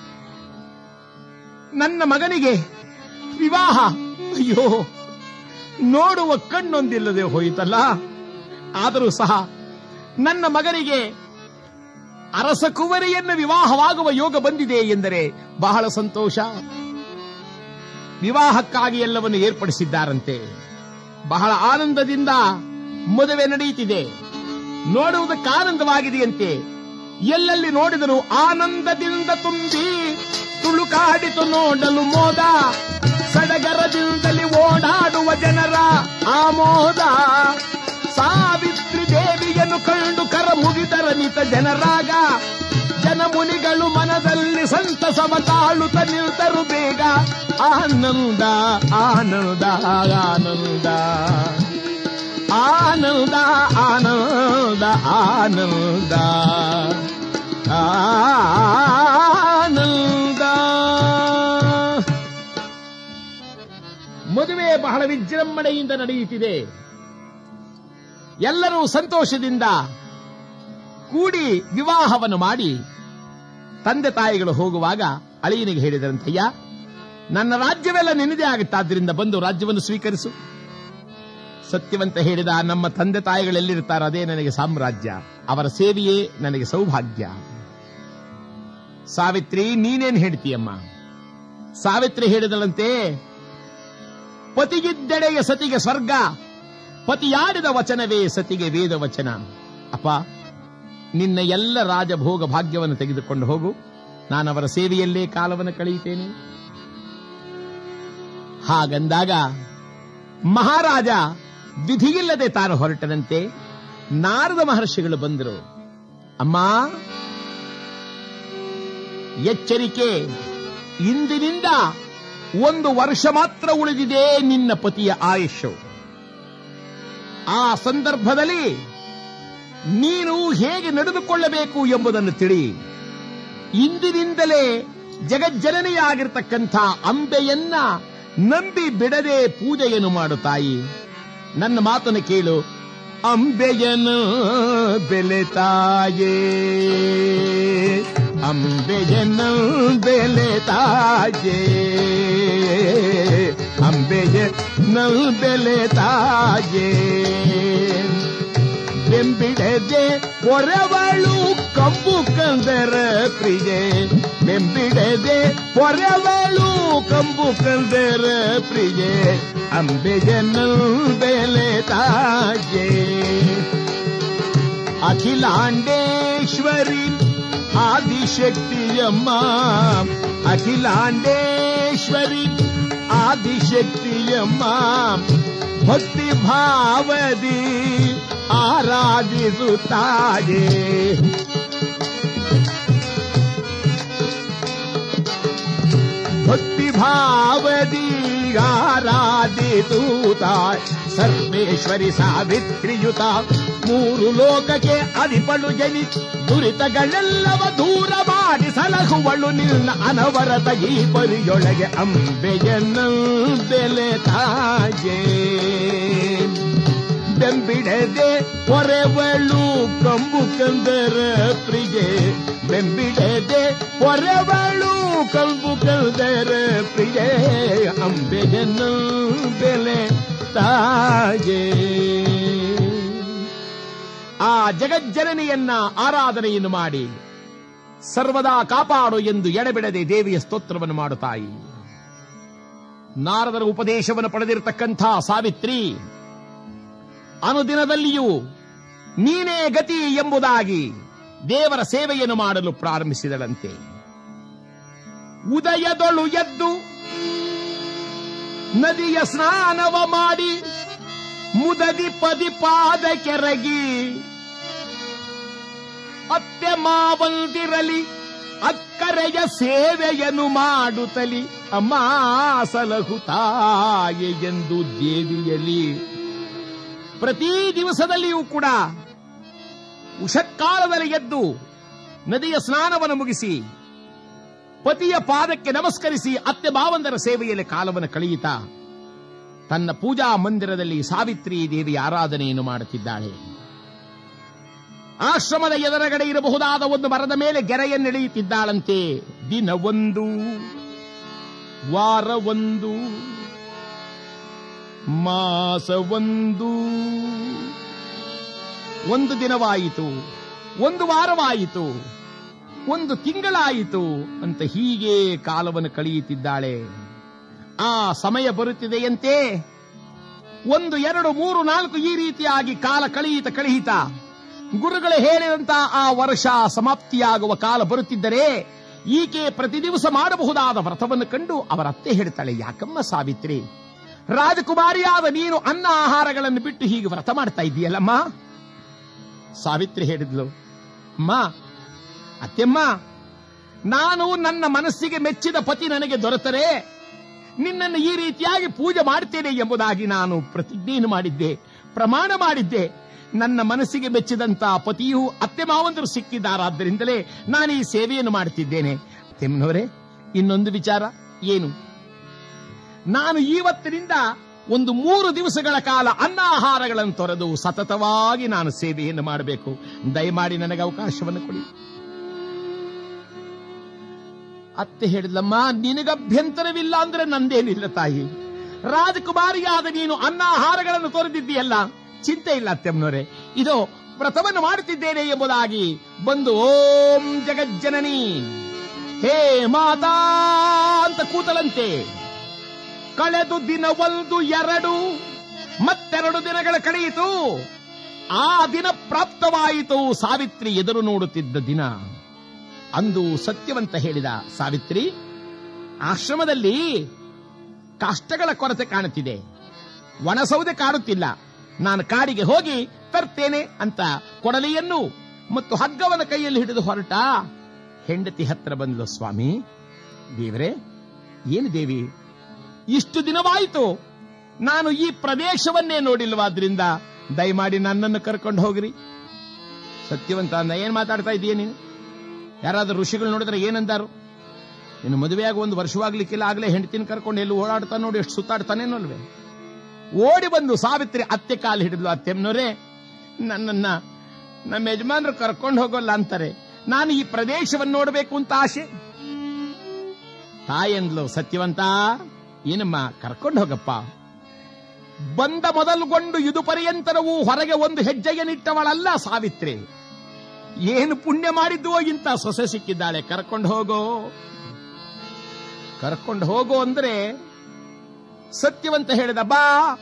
ನನ್ನ ಮಗನಿಗೆ ವಿವಾಹ ಅಯ್ಯೋ ನೋಡುವ ಕಣ್ಣೊಂದಿಲ್ಲದೆ ಹೋಯಿತಲ್ಲ ಆದರೂ ಸಹ ನನ್ನ ಮಗನಿಗೆ ಅರಸ ಕುವರಿಯನ್ನು ವಿವಾಹವಾಗುವ ಯೋಗ ಬಂದಿದೆ ಎಂದರೆ ಬಹಳ ಸಂತೋಷ ವಿವಾಹಕ್ಕಾಗಿ ಎಲ್ಲವನ್ನು ಏರ್ಪಡಿಸಿದ್ದಾರಂತೆ ಬಹಳ ಆನಂದದಿಂದ ಮದುವೆ ನಡೆಯುತ್ತಿದೆ ನೋಡುವುದಕ್ಕೆ ಆನಂದವಾಗಿದೆಯಂತೆ ಎಲ್ಲೆಲ್ಲಿ ನೋಡಿದರೂ ಆನಂದದಿಂದ ತುಂಬಿ ತುಳುಕಾಡಿತು ನೋಡಲು ಮೋದ ಸಡಗರದಿಂದಲೇ ಓಡಾಡುವ ಜನರ ಆಮೋದ ಸಾವಿತ್ರಿ ದೇವಿಯನ್ನು ಕಂಡು ಕರ ಮುಗಿದರ ನಿತ ಜನರಾಗ ಜನಮುನಿಗಳು ಮನದಲ್ಲಿ ಸಂತಸವ ತಾಳುತ್ತ ನಿಲ್ತರು ಬೇಗ ಆನಂದ ಆನಂದ ಆನಂದ ಆನಂದ ಆನಂದ ಆನಂದ ಆನಂದ ಮದುವೆ ಬಹಳ ವಿಜೃಂಭಣೆಯಿಂದ ನಡೆಯುತ್ತಿದೆ ಎಲ್ಲರೂ ಸಂತೋಷದಿಂದ ಕೂಡಿ ವಿವಾಹವನ್ನು ಮಾಡಿ ತಂದೆ ತಾಯಿಗಳು ಹೋಗುವಾಗ ಅಳಿಯನಿಗೆ ಹೇಳಿದರಂತಯ್ಯ ನನ್ನ ರಾಜ್ಯವೆಲ್ಲ ನಿನ್ನದೇ ಆಗುತ್ತಾದ್ರಿಂದ ಬಂದು ರಾಜ್ಯವನ್ನು ಸ್ವೀಕರಿಸು ಸತ್ಯವಂತ ಹೇಳಿದ ನಮ್ಮ ತಂದೆ ತಾಯಿಗಳೆಲ್ಲಿರ್ತಾರೋ ಅದೇ ನನಗೆ ಸಾಮ್ರಾಜ್ಯ ಅವರ ಸೇವೆಯೇ ನನಗೆ ಸೌಭಾಗ್ಯ ಸಾವಿತ್ರಿ ನೀನೇನ್ ಹೇಳ್ತೀಯಮ್ಮ ಸಾವಿತ್ರಿ ಹೇಳಿದಳಂತೆ ಪತಿಗಿದ್ದೆಡೆಯ ಸತಿಗೆ ಸ್ವರ್ಗ ಪತಿಯಾಡಿದ ವಚನವೇ ಸತಿಗೆ ವೇದ ವಚನ ಅಪ್ಪ ನಿನ್ನ ಎಲ್ಲ ರಾಜಭೋಗ ಭಾಗ್ಯವನ್ನು ತೆಗೆದುಕೊಂಡು ಹೋಗು ನಾನು ಅವರ ಸೇವೆಯಲ್ಲೇ ಕಾಲವನ್ನು ಕಳೆಯುತ್ತೇನೆ ಹಾಗಂದಾಗ ಮಹಾರಾಜ ವಿಧಿಯಿಲ್ಲದೆ ತಾನು ಹೊರಟದಂತೆ ನಾರದ ಮಹರ್ಷಿಗಳು ಬಂದರು ಅಮ್ಮ ಎಚ್ಚರಿಕೆ ಇಂದಿನಿಂದ ಒಂದು ವರ್ಷ ಮಾತ್ರ ಉಳಿದಿದೆ ನಿನ್ನ ಪತಿಯ ಆಯುಷ್ಯು ಆ ಸಂದರ್ಭದಲ್ಲಿ ನೀನು ಹೇಗೆ ನಡೆದುಕೊಳ್ಳಬೇಕು ಎಂಬುದನ್ನು ತಿಳಿ ಇಂದಿನಿಂದಲೇ ಜಗಜ್ಜನನಿಯಾಗಿರ್ತಕ್ಕಂಥ ಅಂಬೆಯನ್ನ ನಂಬಿ ಬಿಡದೆ ಪೂಜೆಯನ್ನು ಮಾಡು ತಾಯಿ ನನ್ನ ಮಾತನ್ನು ಕೇಳು ಅಂಬೆಯನು ಬೆಲೆ ತಾಯೇ ಅಂಬೆಯನು ಬೆಲೆ ತಾಯೇ ಅಂಬೆಯ ನಲ್ ಬೆಲೆ ತಾಯೇ ಬೆಂಬಿಡದೆ ಹೊರವಳು ಕಂಬು ಕಂದರ ಪ್ರಿಯೆ ಬೆಂಬಿಡದೆ ಹೊರವಳು ಕಂಬು ಕಂದರ ಪ್ರಿಯೆ ಅಂಬೆಜನ ಬೆಲೆ ತಾಜೆ ಅಖಿಲಾಂಡೇಶ್ವರಿ ಆದಿಶಕ್ತಿಯಮ್ಮ ಅಖಿಲಾಂಡೇಶ್ವರಿ ಆದಿಶಕ್ತಿಯಮ್ಮ ಭಕ್ತಿ ಭಾವದಿ ಆರಾಧಿಸುತ್ತಾಯೇ ಭಕ್ತಿ ಭಾವದಿ ಆರಾಧಿಸುತ್ತಾಯ್ ಸರ್ವೇಶ್ವರಿ ಸಾವಿತ್ರಿಯುತ ಮೂರು ಲೋಕಕ್ಕೆ ಅಧಿಪಳು ಜನಿ ದುರಿತಗಳೆಲ್ಲವ ದೂರ ಮಾಡಿ ಸಲಹುವಳು ನಿನ್ನ ಅನವರತ ಈ ಪರಿಯೊಳಗೆ ಅಂಬೆಯನ್ನು ಬೆಲೆ ತಾಯೇ ಬೆಂಬಿಡದೆ ಹೊರೆವಳು ಕಂಬು ಕಂದರ ಪ್ರಿಯೆ ಬೆಂಬಿಡದೆ ಹೊರೆವಳು ಕಂಬು ಕಂದರ ಪ್ರಿಯೆ ಅಂಬೆಯನ್ನು ಬೆಲೆ ತಾಯೇ ಆ ಜಗಜ್ಜನನಿಯನ್ನ ಆರಾಧನೆಯನ್ನು ಮಾಡಿ ಸರ್ವದಾ ಕಾಪಾಡು ಎಂದು ಎಡೆಬಿಡದೆ ದೇವಿಯ ಸ್ತೋತ್ರವನ್ನು ಮಾಡುತ್ತಾಯಿ ನಾರದರ ಉಪದೇಶವನ್ನು ಪಡೆದಿರತಕ್ಕಂಥ ಸಾವಿತ್ರಿ ಅನುದಿನದಲ್ಲಿಯೂ ನೀನೇ ಗತಿ ಎಂಬುದಾಗಿ ದೇವರ ಸೇವೆಯನ್ನು ಮಾಡಲು ಪ್ರಾರಂಭಿಸಿದಳಂತೆ ಉದಯದೊಳು ಎದ್ದು ನದಿಯ ಸ್ನಾನವ ಮಾಡಿ ಮುದದಿ ಪದಿ ಪಾದ ಕೆರಗಿ ಅತ್ತೆ ಮಾವಂದಿರಲಿ ಅಕ್ಕರೆಯ ಸೇವೆಯನ್ನು ಮಾಡುತ್ತಲಿ ಅಮ್ಮ ಸಲಹುತ್ತಾಯೆ ಎಂದು ದೇವಿಯಲಿ ಪ್ರತಿ ದಿವಸದಲ್ಲಿಯೂ ಕೂಡ ಉಷಕ್ಕಾಲದಲ್ಲಿ ಎದ್ದು ನದಿಯ ಸ್ನಾನವನ್ನು ಮುಗಿಸಿ ಪತಿಯ ಪಾದಕ್ಕೆ ನಮಸ್ಕರಿಸಿ ಅತ್ತೆ ಮಾವಂದರ ಸೇವೆಯಲ್ಲಿ ಕಾಲವನ್ನು ಕಳೆಯುತ್ತಾ ತನ್ನ ಪೂಜಾ ಮಂದಿರದಲ್ಲಿ ಸಾವಿತ್ರಿ ದೇವಿಯ ಆರಾಧನೆಯನ್ನು ಮಾಡುತ್ತಿದ್ದಾಳೆ ಆಶ್ರಮದ ಎದುರುಗಡೆ ಇರಬಹುದಾದ ಒಂದು ಮರದ ಮೇಲೆ ಗೆರೆಯನ್ನೆಳೆಯುತ್ತಿದ್ದಾಳಂತೆ ದಿನವೊಂದು ವಾರವೊಂದು ಮಾಸವೊಂದು ಒಂದು ದಿನವಾಯಿತು ಒಂದು ವಾರವಾಯಿತು ಒಂದು ತಿಂಗಳಾಯಿತು ಅಂತ ಹೀಗೆ ಕಾಲವನ್ನು ಕಳೆಯುತ್ತಿದ್ದಾಳೆ ಆ ಸಮಯ ಬರುತ್ತಿದೆಯಂತೆ ಒಂದು ಎರಡು ಮೂರು ನಾಲ್ಕು ಈ ರೀತಿಯಾಗಿ ಕಾಲ ಕಳೆಯಿತ ಕಳೆಯಿತ ಗುರುಗಳು ಹೇಳಿದಂತ ಆ ವರ್ಷ ಸಮಾಪ್ತಿಯಾಗುವ ಕಾಲ ಬರುತ್ತಿದ್ದರೆ ಈಕೆ ಪ್ರತಿ ದಿವಸ ಮಾಡಬಹುದಾದ ವ್ರತವನ್ನು ಕಂಡು ಅವರ ಅತ್ತೆ ಹೇಳ್ತಾಳೆ ಯಾಕಮ್ಮ ಸಾವಿತ್ರಿ ರಾಜಕುಮಾರಿಯಾದ ನೀನು ಅನ್ನ ಆಹಾರಗಳನ್ನು ಬಿಟ್ಟು ಹೀಗೆ ವ್ರತ ಮಾಡ್ತಾ ಇದೆಯಲ್ಲಮ್ಮ ಸಾವಿತ್ರಿ ಹೇಳಿದ್ಲು ಅಮ್ಮ ಅತ್ತೆಮ್ಮ ನಾನು ನನ್ನ ಮನಸ್ಸಿಗೆ ಮೆಚ್ಚಿದ ಪತಿ ನನಗೆ ದೊರೆತರೆ ನಿನ್ನನ್ನು ಈ ರೀತಿಯಾಗಿ ಪೂಜೆ ಮಾಡ್ತೇನೆ ಎಂಬುದಾಗಿ ನಾನು ಪ್ರತಿಜ್ಞೆಯನ್ನು ಮಾಡಿದ್ದೆ ಪ್ರಮಾಣ ಮಾಡಿದ್ದೆ ನನ್ನ ಮನಸ್ಸಿಗೆ ಮೆಚ್ಚಿದಂತ ಪತಿಯು ಅತ್ತೆ ಮಾವಂದರು ಸಿಕ್ಕಿದ್ದಾರಾದ್ದರಿಂದಲೇ ನಾನು ಈ ಸೇವೆಯನ್ನು ಮಾಡುತ್ತಿದ್ದೇನೆ ತೆಮ್ಮನವರೇ ಇನ್ನೊಂದು ವಿಚಾರ ಏನು ನಾನು ಇವತ್ತಿನಿಂದ ಒಂದು ಮೂರು ದಿವಸಗಳ ಕಾಲ ಅನ್ನ ಆಹಾರಗಳನ್ನು ತೊರೆದು ಸತತವಾಗಿ ನಾನು ಸೇವೆಯನ್ನು ಮಾಡಬೇಕು ದಯಮಾಡಿ ನನಗೆ ಅವಕಾಶವನ್ನು ಕೊಡಿ ಅತ್ತೆ ಹೇಳಿದ್ಲಮ್ಮ ನಿನಗಭ್ಯಂತರವಿಲ್ಲ ಅಂದ್ರೆ ನಂದೇನಿಲ್ಲ ತಾಯಿ ರಾಜಕುಮಾರಿಯಾದ ನೀನು ಅನ್ನ ಆಹಾರಗಳನ್ನು ತೊರೆದಿದ್ದೀಯಲ್ಲ ಚಿಂತೆ ಇಲ್ಲ ಅತ್ತೆಮ್ಮನವರೇ ಇದು ವ್ರತವನ್ನು ಮಾಡುತ್ತಿದ್ದೇನೆ ಎಂಬುದಾಗಿ ಬಂದು ಓಂ ಜಗಜ್ಜನನಿ ಹೇ ಮಾತಾ ಅಂತ ಕೂತಲಂತೆ ಕಳೆದು ದಿನ ಒಂದು ಎರಡು ಮತ್ತೆರಡು ದಿನಗಳ ಕಳೆಯಿತು ಆ ದಿನ ಪ್ರಾಪ್ತವಾಯಿತು ಸಾವಿತ್ರಿ ಎದುರು ನೋಡುತ್ತಿದ್ದ ದಿನ ಅಂದು ಸತ್ಯವಂತ ಹೇಳಿದ ಸಾವಿತ್ರಿ ಆಶ್ರಮದಲ್ಲಿ ಕಷ್ಟಗಳ ಕೊರತೆ ಕಾಣುತ್ತಿದೆ ಒಣಸೌದೆ ಕಾಡುತ್ತಿಲ್ಲ ನಾನು ಕಾಡಿಗೆ ಹೋಗಿ ತರ್ತೇನೆ ಅಂತ ಕೊಡಲಿಯನ್ನು ಮತ್ತು ಹಗ್ಗವನ ಕೈಯಲ್ಲಿ ಹಿಡಿದು ಹೊರಟ ಹೆಂಡತಿ ಹತ್ರ ಬಂದ್ಲು ಸ್ವಾಮಿ ದೇವರೇ ಏನು ದೇವಿ ಇಷ್ಟು ದಿನವಾಯಿತು ನಾನು ಈ ಪ್ರದೇಶವನ್ನೇ ನೋಡಿಲ್ವಾದ್ರಿಂದ ದಯಮಾಡಿ ನನ್ನನ್ನು ಕರ್ಕೊಂಡು ಹೋಗ್ರಿ ಸತ್ಯವಂತ ಅಂದ ಏನ್ ಮಾತಾಡ್ತಾ ಇದೀಯ ನೀನು ಯಾರಾದ್ರೂ ಋಷಿಗಳು ನೋಡಿದ್ರೆ ಏನಂದಾರು ಇನ್ನು ಮದುವೆಯಾಗ ಒಂದು ವರ್ಷವಾಗ್ಲಿಕ್ಕಿಲ್ಲ ಆಗ್ಲೇ ಹೆಂಡತಿನ ಕರ್ಕೊಂಡು ಎಲ್ಲಿ ಓಡಾಡ್ತಾ ನೋಡಿ ಎಷ್ಟು ಸುತ್ತಾಡ್ತಾನೇನಲ್ವೇ ಓಡಿ ಬಂದು ಸಾವಿತ್ರಿ ಅತ್ತೆ ಕಾಲು ಹಿಡಿದ್ಲು ಅತ್ತೆಮ್ನವರೇ ನನ್ನನ್ನ ನಮ್ಮ ಯಜಮಾನರು ಕರ್ಕೊಂಡು ಹೋಗೋಲ್ಲ ಅಂತಾರೆ ನಾನು ಈ ಪ್ರದೇಶವನ್ನು ನೋಡಬೇಕು ಅಂತ ಆಸೆ ತಾಯಂದ್ಲು ಸತ್ಯವಂತ ಏನಮ್ಮ ಕರ್ಕೊಂಡು ಹೋಗಪ್ಪ ಬಂದ ಮೊದಲುಗೊಂಡು ಇದು ಪರ್ಯಂತರವೂ ಹೊರಗೆ ಒಂದು ಹೆಜ್ಜೆಯನ್ನಿಟ್ಟವಳಲ್ಲ ಸಾವಿತ್ರಿ ಏನು ಪುಣ್ಯ ಮಾಡಿದ್ವೋ ಇಂಥ ಸೊಸೆ ಸಿಕ್ಕಿದ್ದಾಳೆ ಕರ್ಕೊಂಡು ಹೋಗೋ ಕರ್ಕೊಂಡು ಹೋಗೋ ಅಂದ್ರೆ ಸತ್ಯವಂತ ಹೇಳಿದ ಬಾ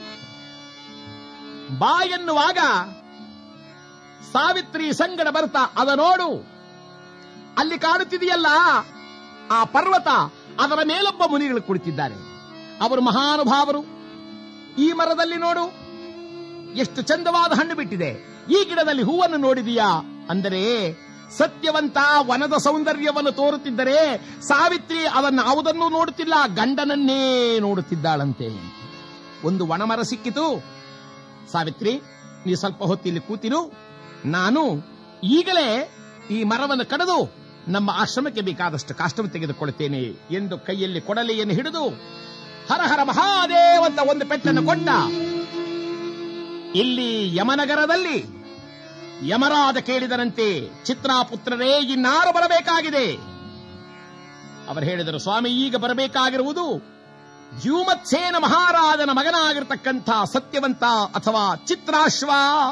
ಬಾ ಎನ್ನುವಾಗ ಸಾವಿತ್ರಿ ಸಂಗಡ ಬರ್ತಾ ಅದ ನೋಡು ಅಲ್ಲಿ ಕಾಣುತ್ತಿದೆಯಲ್ಲ ಆ ಪರ್ವತ ಅದರ ಮೇಲೊಬ್ಬ ಮುನಿಗಳು ಕುಳಿತಿದ್ದಾರೆ ಅವರು ಮಹಾನುಭಾವರು ಈ ಮರದಲ್ಲಿ ನೋಡು ಎಷ್ಟು ಚಂದವಾದ ಹಣ್ಣು ಬಿಟ್ಟಿದೆ ಈ ಗಿಡದಲ್ಲಿ ಹೂವನ್ನು ನೋಡಿದೀಯಾ ಅಂದರೆ ಸತ್ಯವಂತ ವನದ ಸೌಂದರ್ಯವನ್ನು ತೋರುತ್ತಿದ್ದರೆ ಸಾವಿತ್ರಿ ಅದನ್ನು ಯಾವುದನ್ನೂ ನೋಡುತ್ತಿಲ್ಲ ಗಂಡನನ್ನೇ ನೋಡುತ್ತಿದ್ದಾಳಂತೆ ಒಂದು ವನಮರ ಸಿಕ್ಕಿತು ಸಾವಿತ್ರಿ ನೀ ಸ್ವಲ್ಪ ಹೊತ್ತಿಲ್ಲಿ ಕೂತಿರು ನಾನು ಈಗಲೇ ಈ ಮರವನ್ನು ಕಡಿದು ನಮ್ಮ ಆಶ್ರಮಕ್ಕೆ ಬೇಕಾದಷ್ಟು ಕಾಷ್ಟವನ್ನು ತೆಗೆದುಕೊಳ್ತೇನೆ ಎಂದು ಕೈಯಲ್ಲಿ ಕೊಡಲಿಯನ್ನು ಹಿಡಿದು ಹರ ಹರ ಮಹಾದೇವ್ ಅಂತ ಒಂದು ಪೆಟ್ಟನ್ನು ಕೊಟ್ಟ ಇಲ್ಲಿ ಯಮನಗರದಲ್ಲಿ ಯಮರಾಜ ಕೇಳಿದರಂತೆ ಚಿತ್ರಾಪುತ್ರರೇ ಇನ್ನಾರು ಬರಬೇಕಾಗಿದೆ ಅವರು ಹೇಳಿದರು ಸ್ವಾಮಿ ಈಗ ಬರಬೇಕಾಗಿರುವುದು ದ್ಯೂಮತ್ಸೇನ ಮಹಾರಾಜನ ಮಗನಾಗಿರ್ತಕ್ಕಂಥ ಸತ್ಯವಂತ ಅಥವಾ ಚಿತ್ರಾಶ್ವ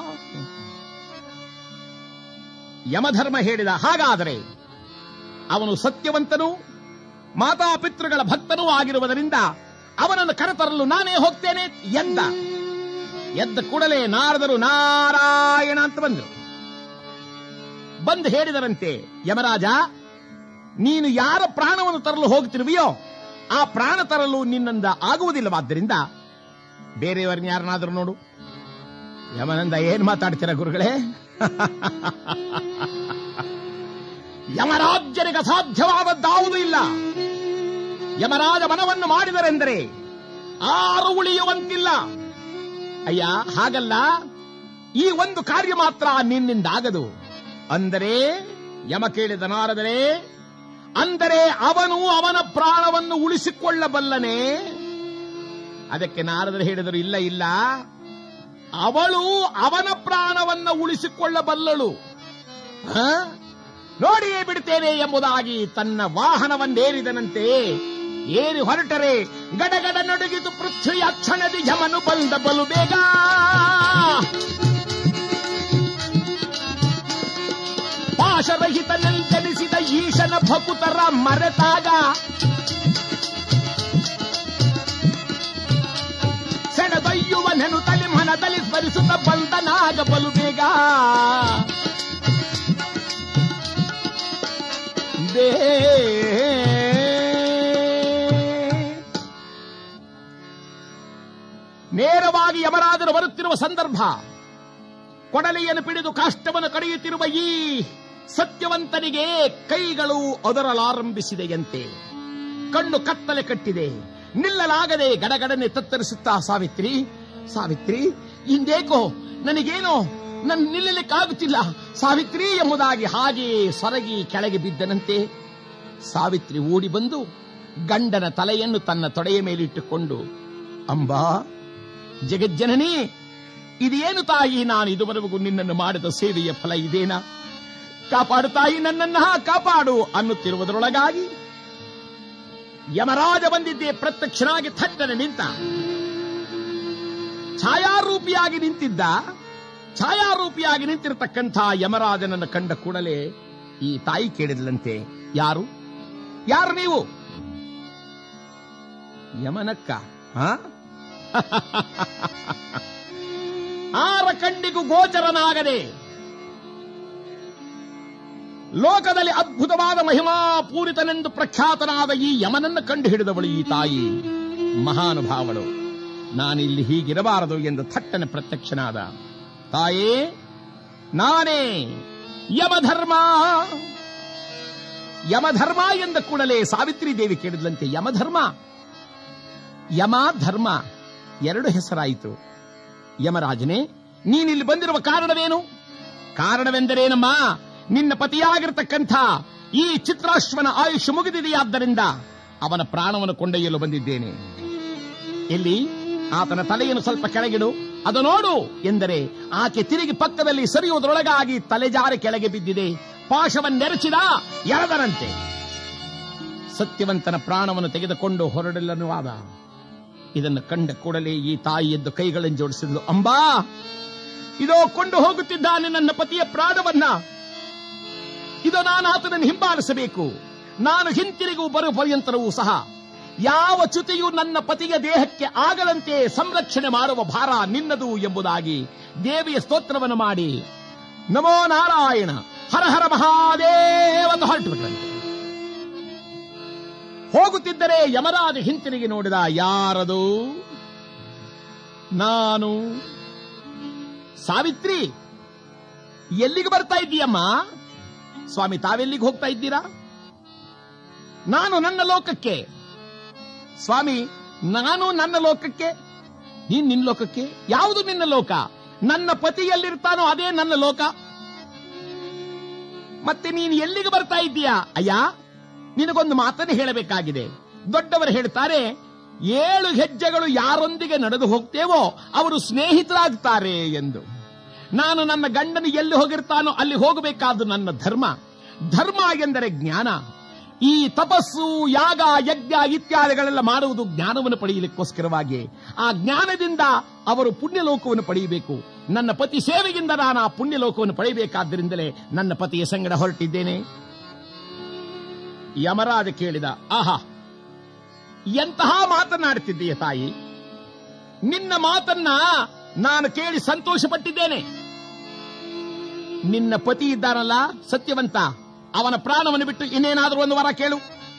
ಯಮಧರ್ಮ ಹೇಳಿದ ಹಾಗಾದರೆ ಅವನು ಸತ್ಯವಂತನು ಮಾತಾಪಿತೃಗಳ ಭಕ್ತನೂ ಆಗಿರುವುದರಿಂದ ಅವನನ್ನು ಕರೆತರಲು ನಾನೇ ಹೋಗ್ತೇನೆ ಎದ್ದ ಎದ್ದ ಕೂಡಲೇ ನಾರದರು ನಾರಾಯಣ ಅಂತ ಬಂದರು ಬಂದು ಹೇಳಿದರಂತೆ ಯಮರಾಜ ನೀನು ಯಾರ ಪ್ರಾಣವನ್ನು ತರಲು ಹೋಗ್ತಿರುವೆಯೋ ಆ ಪ್ರಾಣ ತರಲು ನಿನ್ನಿಂದ ಆಗುವುದಿಲ್ಲವಾದ್ದರಿಂದ ಬೇರೆಯವರನ್ನ ಯಾರನ್ನಾದರೂ ನೋಡು ಯಮನಂದ ಏನ್ ಮಾತಾಡ್ತೀರ ಗುರುಗಳೇ ಯಮರಾಜ್ಯನಿಗೆ ಅಸಾಧ್ಯವಾದದ್ದಾವುದೂ ಇಲ್ಲ ಯಮರಾಜ ಮನವನ್ನು ಮಾಡಿದರೆಂದರೆ ಆರು ಉಳಿಯುವಂತಿಲ್ಲ ಅಯ್ಯ ಹಾಗಲ್ಲ ಈ ಒಂದು ಕಾರ್ಯ ಮಾತ್ರ ನಿನ್ನಿಂದಾಗದು ಅಂದರೆ ಯಮ ಕೇಳಿದ ನಾರದರೆ ಅಂದರೆ ಅವನು ಅವನ ಪ್ರಾಣವನ್ನು ಉಳಿಸಿಕೊಳ್ಳಬಲ್ಲನೆ ಅದಕ್ಕೆ ನಾರದರು ಹೇಳಿದರು ಇಲ್ಲ ಇಲ್ಲ ಅವಳು ಅವನ ಪ್ರಾಣವನ್ನ ಉಳಿಸಿಕೊಳ್ಳಬಲ್ಲಳು ಹ? ನೋಡಿಯೇ ಬಿಡ್ತೇನೆ ಎಂಬುದಾಗಿ ತನ್ನ ವಾಹನವನ್ನೇರಿದನಂತೆ ಏರಿ ಹೊರಟರೆ ಗಡಗಡ ನಡುಗಿತು ಪೃಥ್ವಿಯ ಕ್ಷಣದಿ ಯಮನು ಬಂದ ಬಲು ಬೇಗ ಪಾಶರಹಿತನೆಂದೆನಿಸಿದ ಈಶನ ಭಕುತರ ಮರೆತಾಗ ಸೆಣದೊಯ್ಯುವ ನೆನುತಲಿ ಮನದಲ್ಲಿ ಸ್ಮರಿಸುತ್ತ ಬಂದನಾಗ ಬಲು ಬೇಗ ಬೇ ನೇರವಾಗಿ ಯಮರಾಜರು ಬರುತ್ತಿರುವ ಸಂದರ್ಭ ಕೊಡಲಿಯನ್ನು ಪಿಡಿದು ಕಾಷ್ಟವನ್ನು ಕಡಿಯುತ್ತಿರುವ ಈ ಸತ್ಯವಂತನಿಗೆ ಕೈಗಳು ಅದರಲಾರಂಭಿಸಿದೆಯಂತೆ ಕಣ್ಣು ಕತ್ತಲೆ ಕಟ್ಟಿದೆ ನಿಲ್ಲಲಾಗದೆ ಗಡಗಡನೆ ತತ್ತರಿಸುತ್ತಾ ಸಾವಿತ್ರಿ ಸಾವಿತ್ರಿ ಇಂದೇಕೋ ನನಗೇನೋ ನನ್ನ ನಿಲ್ಲಲಿಕ್ಕಾಗುತ್ತಿಲ್ಲ ಸಾವಿತ್ರಿ ಎಂಬುದಾಗಿ ಹಾಗೆ ಸೊರಗಿ ಕೆಳಗೆ ಬಿದ್ದನಂತೆ ಸಾವಿತ್ರಿ ಓಡಿ ಬಂದು ಗಂಡನ ತಲೆಯನ್ನು ತನ್ನ ತೊಡೆಯ ಮೇಲಿಟ್ಟುಕೊಂಡು ಅಂಬಾ ಜಗಜ್ಜನನಿ ಇದೇನು ತಾಯಿ ನಾನು ಇದುವರೆಗೂ ನಿನ್ನನ್ನು ಮಾಡಿದ ಸೇವೆಯ ಫಲ ಇದೇನಾ ಕಾಪಾಡು ತಾಯಿ ನನ್ನನ್ನ ಕಾಪಾಡು ಅನ್ನುತ್ತಿರುವುದರೊಳಗಾಗಿ ಯಮರಾಜ ಬಂದಿದ್ದೇ ಪ್ರತ್ಯಕ್ಷನಾಗಿ ಥಟ್ಟನೆ ನಿಂತ ಛಾಯಾರೂಪಿಯಾಗಿ ನಿಂತಿದ್ದ ಛಾಯಾರೂಪಿಯಾಗಿ ನಿಂತಿರತಕ್ಕಂಥ ಯಮರಾಜನನ್ನು ಕಂಡ ಕೂಡಲೇ ಈ ತಾಯಿ ಕೇಳಿದ್ಲಂತೆ ಯಾರು ಯಾರು ನೀವು ಯಮನಕ್ಕ ಹ? ಆರ ಕಣ್ಣಿಗೂ ಗೋಚರನಾಗದೆ ಲೋಕದಲ್ಲಿ ಅದ್ಭುತವಾದ ಮಹಿಮಾ ಪೂರಿತನೆಂದು ಪ್ರಖ್ಯಾತನಾದ ಈ ಯಮನನ್ನು ಕಂಡು ಹಿಡಿದವಳು ಈ ತಾಯಿ ಮಹಾನುಭಾವಳು ನಾನಿಲ್ಲಿ ಹೀಗಿರಬಾರದು ಎಂದು ಥಟ್ಟನೆ ಪ್ರತ್ಯಕ್ಷನಾದ ತಾಯೇ ನಾನೇ ಯಮಧರ್ಮ ಯಮಧರ್ಮ ಎಂದ ಕೂಡಲೇ ಸಾವಿತ್ರಿ ದೇವಿ ಕೇಳಿದ್ಲಂತೆ ಯಮಧರ್ಮ ಯಮ ಧರ್ಮ ಎರಡು ಹೆಸರಾಯಿತು ಯಮರಾಜನೇ ನೀನಿಲ್ಲಿ ಬಂದಿರುವ ಕಾರಣವೇನು ಕಾರಣವೆಂದರೇನಮ್ಮ ನಿನ್ನ ಪತಿಯಾಗಿರ್ತಕ್ಕಂಥ ಈ ಚಿತ್ರಾಶ್ವನ ಆಯುಷ್ ಮುಗಿದಿದೆಯಾದ್ದರಿಂದ ಅವನ ಪ್ರಾಣವನ್ನು ಕೊಂಡೊಯ್ಯಲು ಬಂದಿದ್ದೇನೆ ಎಲ್ಲಿ ಆತನ ತಲೆಯನ್ನು ಸ್ವಲ್ಪ ಕೆಳಗಿಡು ಅದು ನೋಡು ಎಂದರೆ ಆಕೆ ತಿರುಗಿ ಪಕ್ಕದಲ್ಲಿ ಸರಿಯುವುದರೊಳಗಾಗಿ ತಲೆಜಾರಿ ಕೆಳಗೆ ಬಿದ್ದಿದೆ ಪಾಶವನ್ನೆರಚಿದ ಎಳೆದರಂತೆ ಸತ್ಯವಂತನ ಪ್ರಾಣವನ್ನು ತೆಗೆದುಕೊಂಡು ಹೊರಡಲನುವಾದ ಇದನ್ನು ಕಂಡ ಕೂಡಲೇ ಈ ತಾಯಿ ಎದ್ದು ಕೈಗಳನ್ನು ಜೋಡಿಸಿದ್ಲು ಅಂಬಾ ಇದೋ ಕೊಂಡು ಹೋಗುತ್ತಿದ್ದಾನೆ ನನ್ನ ಪತಿಯ ಪ್ರಾಣವನ್ನ ಇದು ನಾನು ಆತನನ್ನು ಹಿಂಬಾಲಿಸಬೇಕು ನಾನು ಹಿಂತಿರುಗು ಬರುವ ಪರ್ಯಂತರವೂ ಸಹ ಯಾವ ಚ್ಯುತಿಯು ನನ್ನ ಪತಿಯ ದೇಹಕ್ಕೆ ಆಗದಂತೆ ಸಂರಕ್ಷಣೆ ಮಾಡುವ ಭಾರ ನಿನ್ನದು ಎಂಬುದಾಗಿ ದೇವಿಯ ಸ್ತೋತ್ರವನ್ನು ಮಾಡಿ ನಮೋ ನಾರಾಯಣ ಹರ ಹರ ಮಹಾದೇವ ಹೊರಟುಬಿಟ್ರಂತೆ ಹೋಗುತ್ತಿದ್ದರೆ ಯಮರಾಜ ಹಿಂತಿರುಗಿ ನೋಡಿದ ಯಾರದು ನಾನು ಸಾವಿತ್ರಿ ಎಲ್ಲಿಗೆ ಬರ್ತಾ ಇದ್ದೀಯಮ್ಮ ಸ್ವಾಮಿ ತಾವೆಲ್ಲಿಗೆ ಹೋಗ್ತಾ ಇದ್ದೀರಾ ನಾನು ನನ್ನ ಲೋಕಕ್ಕೆ ಸ್ವಾಮಿ ನಾನು ನನ್ನ ಲೋಕಕ್ಕೆ ನೀನ್ ನಿನ್ನ ಲೋಕಕ್ಕೆ ಯಾವುದು ನಿನ್ನ ಲೋಕ ನನ್ನ ಪತಿ ಎಲ್ಲಿರ್ತಾನೋ ಅದೇ ನನ್ನ ಲೋಕ ಮತ್ತೆ ನೀನು ಎಲ್ಲಿಗೆ ಬರ್ತಾ ಇದ್ದೀಯಾ ಅಯ್ಯ ನಿನಗೊಂದು ಮಾತನ್ನು ಹೇಳಬೇಕಾಗಿದೆ ದೊಡ್ಡವರು ಹೇಳ್ತಾರೆ ಏಳು ಹೆಜ್ಜೆಗಳು ಯಾರೊಂದಿಗೆ ನಡೆದು ಹೋಗ್ತೇವೋ ಅವರು ಸ್ನೇಹಿತರಾಗ್ತಾರೆ ಎಂದು ನಾನು ನನ್ನ ಗಂಡನು ಎಲ್ಲಿ ಹೋಗಿರ್ತಾನೋ ಅಲ್ಲಿ ಹೋಗಬೇಕಾದ್ದು ನನ್ನ ಧರ್ಮ ಧರ್ಮ ಎಂದರೆ ಜ್ಞಾನ ಈ ತಪಸ್ಸು ಯಾಗ ಯಜ್ಞ ಇತ್ಯಾದಿಗಳೆಲ್ಲ ಮಾಡುವುದು ಜ್ಞಾನವನ್ನು ಪಡೆಯಲಿಕ್ಕೋಸ್ಕರವಾಗಿ ಆ ಜ್ಞಾನದಿಂದ ಅವರು ಪುಣ್ಯಲೋಕವನ್ನು ಪಡೆಯಬೇಕು ನನ್ನ ಪತಿ ಸೇವೆಯಿಂದ ನಾನು ಆ ಪುಣ್ಯಲೋಕವನ್ನು ಪಡೆಯಬೇಕಾದ್ದರಿಂದಲೇ ನನ್ನ ಪತಿಯ ಸಂಗಡ ಹೊರಟಿದ್ದೇನೆ ಯಮರಾಜ ಕೇಳಿದ ಆಹಾ ಎಂತಹ ಮಾತನಾಡುತ್ತಿದ್ದೀಯ ತಾಯಿ ನಿನ್ನ ಮಾತನ್ನ ನಾನು ಕೇಳಿ ಸಂತೋಷಪಟ್ಟಿದ್ದೇನೆ ನಿನ್ನ ಪತಿ ಇದ್ದಾನಲ್ಲ ಸತ್ಯವಂತ ಅವನ ಪ್ರಾಣವನ್ನು ಬಿಟ್ಟು ಇನ್ನೇನಾದರೂ ಒಂದು ವರ ಕೇಳು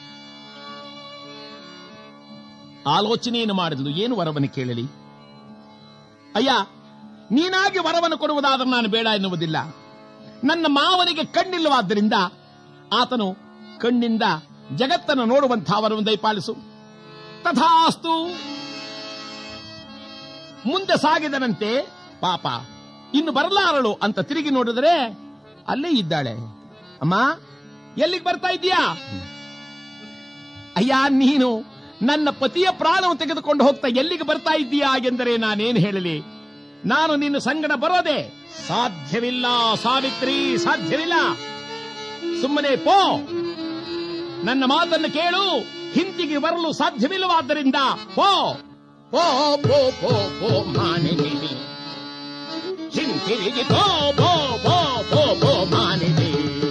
ಆಲೋಚನೆಯನ್ನು ಮಾಡಿದ್ಲು ಏನು ವರವನ್ನು ಕೇಳಲಿ ಅಯ್ಯ ನೀನಾಗಿ ವರವನ್ನು ಕೊಡುವುದಾದ್ರೆ ನಾನು ಬೇಡ ಎನ್ನುವುದಿಲ್ಲ ನನ್ನ ಮಾವನಿಗೆ ಕಣ್ಣಿಲ್ಲವಾದ್ದರಿಂದ ಆತನು ಕಣ್ಣಿಂದ ಜಗತ್ತನ್ನು ನೋಡುವಂತಹ ವರವನ್ನು ದಯಪಾಲಿಸು ತಥಾಸ್ತು ಮುಂದೆ ಸಾಗಿದನಂತೆ ಪಾಪ ಇನ್ನು ಬರಲಾರಳು ಅಂತ ತಿರುಗಿ ನೋಡಿದರೆ ಅಲ್ಲೇ ಇದ್ದಾಳೆ ಅಮ್ಮ ಎಲ್ಲಿಗೆ ಬರ್ತಾ ಇದ್ದೀಯಾ ಅಯ್ಯ ನೀನು ನನ್ನ ಪತಿಯ ಪ್ರಾಣವನ್ನು ತೆಗೆದುಕೊಂಡು ಹೋಗ್ತಾ ಎಲ್ಲಿಗೆ ಬರ್ತಾ ಇದ್ದೀಯಾ ಎಂದರೆ ನಾನೇನು ಹೇಳಲಿ ನಾನು ನಿನ್ನ ಸಂಗಡ ಬರೋದೆ ಸಾಧ್ಯವಿಲ್ಲ ಸಾವಿತ್ರಿ ಸಾಧ್ಯವಿಲ್ಲ ಸುಮ್ಮನೆ ಪೋ ನನ್ನ ಮಾತನ್ನು ಕೇಳು ಹಿಂತಿಗೆ ಬರಲು ಸಾಧ್ಯವಿಲ್ಲವಾದ್ದರಿಂದ ಪೋ ಪೋ ಪೋ ಪೋ ಪೋ ಮಾನಿನಿ ಹಿಂತಿರುಗಿ ಪೋ ಪೋ ಪೋ ಪೋ ಪೋ ಮಾನಿನಿ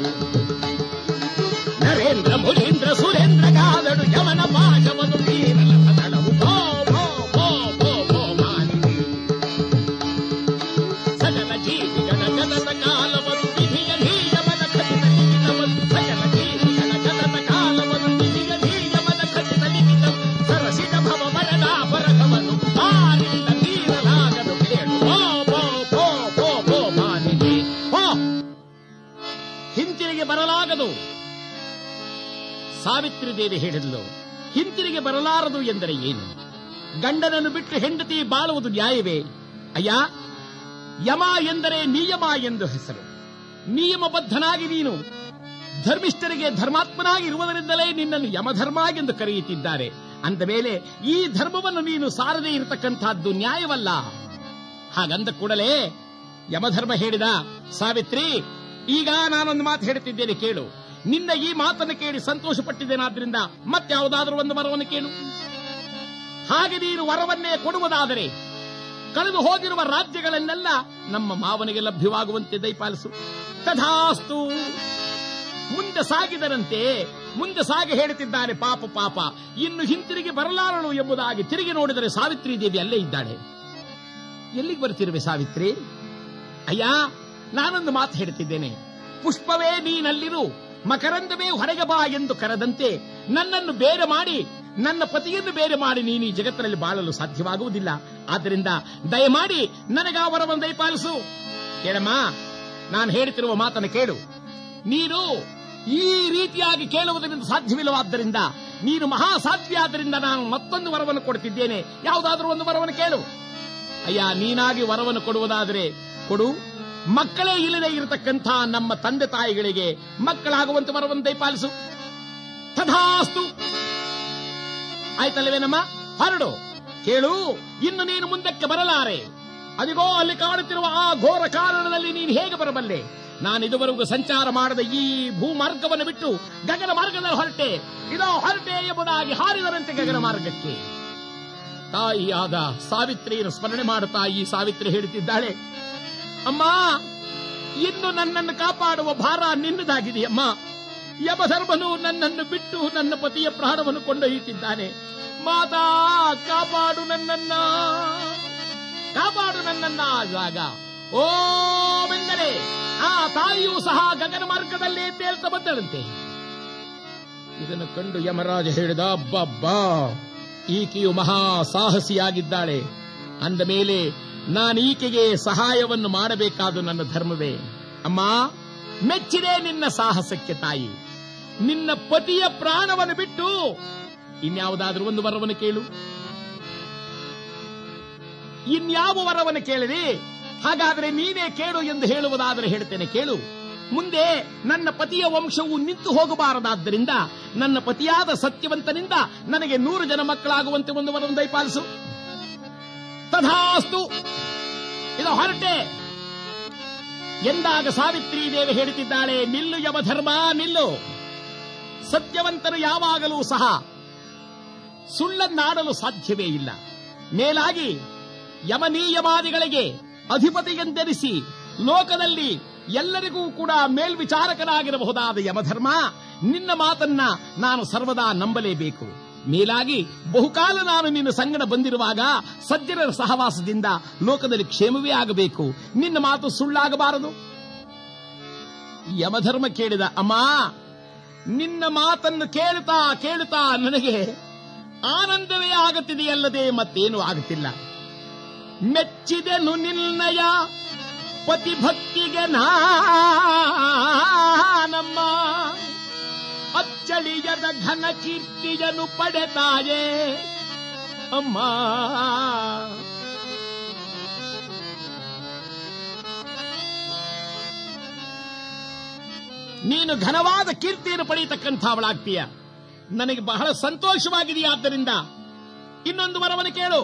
ನರೇಂದ್ರ ಮುನೀಂದ್ರ ಸುರೇಂದ್ರ ಕಾದಡು ಯಮನ ಪಾಶವನು ತೀರಲ ಸದಳವು ಪೋ ಪೋ ಪೋ ಪೋ ಪೋ ಮಾನಿನಿ ಸಕಲ ಜೀವಿಗಳ ಜಗತ ಕಾಲವನ್ನು ವಿಧಿಯ ನಿಯಮದ ಖಚಿತ ಲಿಖಿತವನ್ನು ಸಕಲ ಜೀವಿಗಳ ಜಗತ ಕಾಲವನ್ನು ವಿಧಿಯ ನಿಯಮದ ಖಚಿತ ಲಿಖಿತ ಸರಸಿದ ಭವ ಮರದ ಪರಗವನ್ನು ಆರಿಲ್ಲ ತೀರಲಾಗದು ಕೇಳು ಪೋ ಪೋ ಪೋ ಪೋ ಪೋ ಮಾನಿನಿ ಪೋ ಹಿಂತಿರುಗಿ ಬರಲಾಗದು ಸಾವಿತ್ರಿ ದೇವಿ ಹೇಳಿದ್ಲು ಹಿಂತಿರುಗಿ ಬರಲಾರದು ಎಂದರೆ ಏನು ಗಂಡನನ್ನು ಬಿಟ್ಟು ಹೆಂಡತಿ ಬಾಳುವುದು ನ್ಯಾಯವೇ ಅಯ್ಯ ಯಮ ಎಂದರೆ ನಿಯಮ ಎಂದು ಹೆಸರು ನಿಯಮಬದ್ಧನಾಗಿ ನೀನು ಧರ್ಮಿಷ್ಠರಿಗೆ ಧರ್ಮಾತ್ಮನಾಗಿ ಇರುವುದರಿಂದಲೇ ನಿನ್ನನ್ನು ಯಮಧರ್ಮ ಎಂದು ಕರೆಯುತ್ತಿದ್ದಾರೆ ಅಂದ ಮೇಲೆ ಈ ಧರ್ಮವನ್ನು ನೀನು ಸಾರದೆ ಇರತಕ್ಕಂತಹದ್ದು ನ್ಯಾಯವಲ್ಲ ಹಾಗಂದ ಕೂಡಲೇ ಯಮಧರ್ಮ ಹೇಳಿದ ಸಾವಿತ್ರಿ ಈಗ ನಾನೊಂದು ಮಾತು ಹೇಳುತ್ತಿದ್ದೇನೆ ಕೇಳು ನಿನ್ನ ಈ ಮಾತನ್ನು ಕೇಳಿ ಸಂತೋಷಪಟ್ಟಿದ್ದೇನಾದ್ರಿಂದ ಮತ್ಯಾವುದಾದ್ರೂ ಒಂದು ವರವನ್ನು ಕೇಳು ಹಾಗೆ ನೀನು ವರವನ್ನೇ ಕೊಡುವುದಾದರೆ ಕಳೆದು ಹೋಗಿರುವ ರಾಜ್ಯಗಳನ್ನೆಲ್ಲ ನಮ್ಮ ಮಾವನಿಗೆ ಲಭ್ಯವಾಗುವಂತೆ ದಯಪಾಲಿಸು ತಥಾಸ್ತು ಮುಂದೆ ಸಾಗಿದರಂತೆ ಮುಂದೆ ಸಾಗಿ ಹೇಳುತ್ತಿದ್ದಾರೆ ಪಾಪ ಪಾಪ ಇನ್ನು ಹಿಂತಿರುಗಿ ಬರಲಾರಳು ಎಂಬುದಾಗಿ ತಿರುಗಿ ನೋಡಿದರೆ ಸಾವಿತ್ರಿ ದೇವಿ ಅಲ್ಲೇ ಇದ್ದಾಳೆ ಎಲ್ಲಿಗೆ ಬರ್ತಿರುವೆ ಸಾವಿತ್ರಿ ಅಯ್ಯ ನಾನೊಂದು ಮಾತು ಹೇಳ್ತಿದ್ದೇನೆ ಪುಷ್ಪವೇ ನೀನಲ್ಲಿರು ಮಕರಂದವೇ ಹೊರಗೆ ಬಾ ಎಂದು ಕರೆದಂತೆ ನನ್ನನ್ನು ಬೇರೆ ಮಾಡಿ ನನ್ನ ಪತಿಯನ್ನು ಬೇರೆ ಮಾಡಿ ನೀನು ಈ ಜಗತ್ತಿನಲ್ಲಿ ಬಾಳಲು ಸಾಧ್ಯವಾಗುವುದಿಲ್ಲ ಆದ್ದರಿಂದ ದಯಮಾಡಿ ನನಗ ವರವನ್ನು ದಯಪಾಲಿಸು ಕೇಳಮ್ಮ ನಾನು ಹೇಳುತ್ತಿರುವ ಮಾತನ್ನು ಕೇಳು ನೀನು ಈ ರೀತಿಯಾಗಿ ಕೇಳುವುದರಿಂದ ಸಾಧ್ಯವಿಲ್ಲವಾದ್ದರಿಂದ ನೀನು ಮಹಾಸಾಧ್ವಿ ಆದ್ದರಿಂದ ನಾನು ಮತ್ತೊಂದು ವರವನ್ನು ಕೊಡ್ತಿದ್ದೇನೆ ಯಾವುದಾದ್ರೂ ಒಂದು ವರವನ್ನು ಕೇಳು ಅಯ್ಯ ನೀನಾಗಿ ವರವನ್ನು ಕೊಡುವುದಾದರೆ ಕೊಡು ಮಕ್ಕಳೇ ಇಲ್ಲದೆ ಇರತಕ್ಕಂಥ ನಮ್ಮ ತಂದೆ ತಾಯಿಗಳಿಗೆ ಮಕ್ಕಳಾಗುವಂತ ವರವನ್ನು ದಯಪಾಲಿಸು ತಥಾಸ್ತು ಆಯ್ತಲ್ಲವೇನಮ್ಮ ಹೊರಡು ಕೇಳು ಇನ್ನು ನೀನು ಮುಂದಕ್ಕೆ ಬರಲಾರೆ ಅದಿಗೋ ಅಲ್ಲಿ ಕಾಣುತ್ತಿರುವ ಆ ಘೋರ ಕಾರಣದಲ್ಲಿ ನೀನು ಹೇಗೆ ಬರಬಲ್ಲೆ ನಾನು ಇದುವರೆಗೂ ಸಂಚಾರ ಮಾಡದ ಈ ಭೂಮಾರ್ಗವನ್ನು ಬಿಟ್ಟು ಗಗನ ಮಾರ್ಗದಲ್ಲಿ ಹೊರಟೆ ಇದೋ ಹೊರಟೆ ಎಂಬುದಾಗಿ ಹಾರಿದರಂತೆ ಗಗನ ಮಾರ್ಗಕ್ಕೆ ತಾಯಿಯಾದ ಸಾವಿತ್ರಿಯನ್ನು ಸ್ಮರಣೆ ಮಾಡುತ್ತಾ ಈ ಸಾವಿತ್ರಿ ಹೇಳುತ್ತಿದ್ದಾಳೆ ಅಮ್ಮ ಇನ್ನು ನನ್ನನ್ನು ಕಾಪಾಡುವ ಭಾರ ನಿನ್ನದಾಗಿದೆಯಮ್ಮ ಯಮಧರ್ಮನು ನನ್ನನ್ನು ಬಿಟ್ಟು ನನ್ನ ಪತಿಯ ಪ್ರಾಣವನ್ನು ಕೊಂಡೊಯ್ಯುತ್ತಿದ್ದಾನೆ ಮಾತಾ ಕಾಪಾಡು ನನ್ನನ್ನ ಕಾಪಾಡು ನನ್ನನ್ನ ಆಗಾಗ ಓಮೆಂದರೆ ಆ ತಾಯಿಯೂ ಸಹ ಗಗನ ಮಾರ್ಗದಲ್ಲೇ ತೇಲ್ತಾ ಬಂದಳಂತೆ ಇದನ್ನು ಕಂಡು ಯಮರಾಜ ಹೇಳಿದ ಅಬ್ಬಬ್ಬಾ ಈಕೆಯು ಮಹಾ ಸಾಹಸಿಯಾಗಿದ್ದಾಳೆ ಅಂದ ಮೇಲೆ ನಾನೀಕೆಗೆ ಸಹಾಯವನ್ನು ಮಾಡಬೇಕಾದು ನನ್ನ ಧರ್ಮವೇ ಅಮ್ಮ ಮೆಚ್ಚಿದೆ ನಿನ್ನ ಸಾಹಸಕ್ಕೆ ತಾಯಿ ನಿನ್ನ ಪತಿಯ ಪ್ರಾಣವನ್ನು ಬಿಟ್ಟು ಇನ್ಯಾವುದಾದ್ರೂ ಒಂದು ವರವನ್ನು ಕೇಳು ಇನ್ಯಾವ ವರವನ್ನು ಕೇಳಿರಿ ಹಾಗಾದರೆ ನೀನೇ ಕೇಳು ಎಂದು ಹೇಳುವುದಾದರೆ ಹೇಳ್ತೇನೆ ಕೇಳು ಮುಂದೆ ನನ್ನ ಪತಿಯ ವಂಶವು ನಿಂತು ಹೋಗಬಾರದಾದ್ದರಿಂದ ನನ್ನ ಪತಿಯಾದ ಸತ್ಯವಂತನಿಂದ ನನಗೆ ನೂರು ಜನ ಮಕ್ಕಳಾಗುವಂತೆ ಒಂದು ವರವನ್ನು ದಯಪಾಲಿಸು ತಥಾಸ್ತು ಇದು ಹೊರಟೆ ಎಂದಾಗ ಸಾವಿತ್ರಿ ದೇವಿ ಹೇಳುತ್ತಿದ್ದಾಳೆ ನಿಲ್ಲು ಯಮಧರ್ಮ ನಿಲ್ಲು ಸತ್ಯವಂತರು ಯಾವಾಗಲೂ ಸಹ ಸುಳ್ಳನ್ನಾಡಲು ಸಾಧ್ಯವೇ ಇಲ್ಲ ಮೇಲಾಗಿ ಯಮನೀಯವಾದಿಗಳಿಗೆ ಅಧಿಪತಿಯೆಂದೆನಿಸಿ ಲೋಕದಲ್ಲಿ ಎಲ್ಲರಿಗೂ ಕೂಡ ಮೇಲ್ವಿಚಾರಕನಾಗಿರಬಹುದಾದ ಯಮಧರ್ಮ ನಿನ್ನ ಮಾತನ್ನ ನಾನು ಸರ್ವದಾ ನಂಬಲೇಬೇಕು ಮೇಲಾಗಿ ಬಹುಕಾಲ ನಾನು ನಿನ್ನ ಸಂಗಡ ಬಂದಿರುವಾಗ ಸಜ್ಜನರ ಸಹವಾಸದಿಂದ ಲೋಕದಲ್ಲಿ ಕ್ಷೇಮವೇ ಆಗಬೇಕು ನಿನ್ನ ಮಾತು ಸುಳ್ಳಾಗಬಾರದು ಯಮಧರ್ಮ ಕೇಳಿದ ಅಮ್ಮ ನಿನ್ನ ಮಾತನ್ನು ಕೇಳುತ್ತಾ ಕೇಳುತ್ತಾ ನನಗೆ ಆನಂದವೇ ಆಗುತ್ತಿದೆಯಲ್ಲದೆ ಮತ್ತೇನು ಆಗುತ್ತಿಲ್ಲ ಮೆಚ್ಚಿದೆನು ನಿನ್ನಯ ಪತಿಭಕ್ತಿಗೆ ನಾನಮ್ಮ ಅಚ್ಚಳಿಯದ ಘನ ಕೀರ್ತಿಯನು ಪಡೆತಾಯೇ ಅಮ್ಮ ನೀನು ಘನವಾದ ಕೀರ್ತಿಯನ್ನು ಪಡೆಯತಕ್ಕಂಥವಳಾಗ್ತೀಯ ನನಗೆ ಬಹಳ ಸಂತೋಷವಾಗಿದೆಯಾದ್ದರಿಂದ ಇನ್ನೊಂದು ವರವನ್ನು ಕೇಳು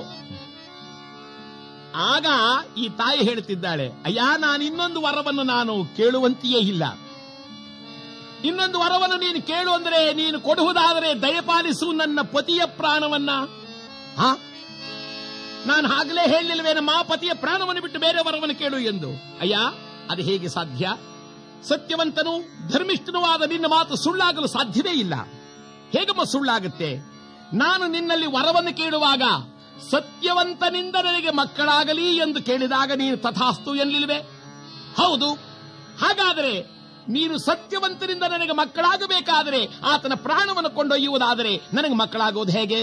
ಆಗ ಈ ತಾಯಿ ಹೇಳುತ್ತಿದ್ದಾಳೆ ಅಯ್ಯ ನಾನು ಇನ್ನೊಂದು ವರವನ್ನು ನಾನು ಕೇಳುವಂತೆಯೇ ಇಲ್ಲ ಇನ್ನೊಂದು ವರವನ್ನು ನೀನು ಕೇಳು ಅಂದರೆ ನೀನು ಕೊಡುವುದಾದರೆ ದಯಪಾಲಿಸು ನನ್ನ ಪತಿಯ ಪ್ರಾಣವನ್ನ ಹಾ ನಾನು ಆಗಲೇ ಹೇಳಲಿಲ್ವೇನಮ್ಮ ಪತಿಯ ಪ್ರಾಣವನ್ನು ಬಿಟ್ಟು ಬೇರೆ ವರವನ್ನು ಕೇಳು ಎಂದು ಅಯ್ಯ ಅದು ಹೇಗೆ ಸಾಧ್ಯ ಸತ್ಯವಂತನು ಧರ್ಮಿಷ್ಠನೂ ಆದ ನಿನ್ನ ಮಾತು ಸುಳ್ಳಾಗಲು ಸಾಧ್ಯವೇ ಇಲ್ಲ ಹೇಗಮ್ಮ ಸುಳ್ಳಾಗುತ್ತೆ ನಾನು ನಿನ್ನಲ್ಲಿ ವರವನ್ನು ಕೇಳುವಾಗ ಸತ್ಯವಂತನಿಂದ ನನಗೆ ಮಕ್ಕಳಾಗಲಿ ಎಂದು ಕೇಳಿದಾಗ ನೀನು ತಥಾಸ್ತು ಎನ್ನಲಿಲ್ವೇ ಹೌದು ಹಾಗಾದರೆ ನೀನು ಸತ್ಯವಂತನಿಂದ ನನಗೆ ಮಕ್ಕಳಾಗಬೇಕಾದರೆ ಆತನ ಪ್ರಾಣವನ್ನು ಕೊಂಡೊಯ್ಯುವುದಾದರೆ ನನಗೆ ಮಕ್ಕಳಾಗುವುದು ಹೇಗೆ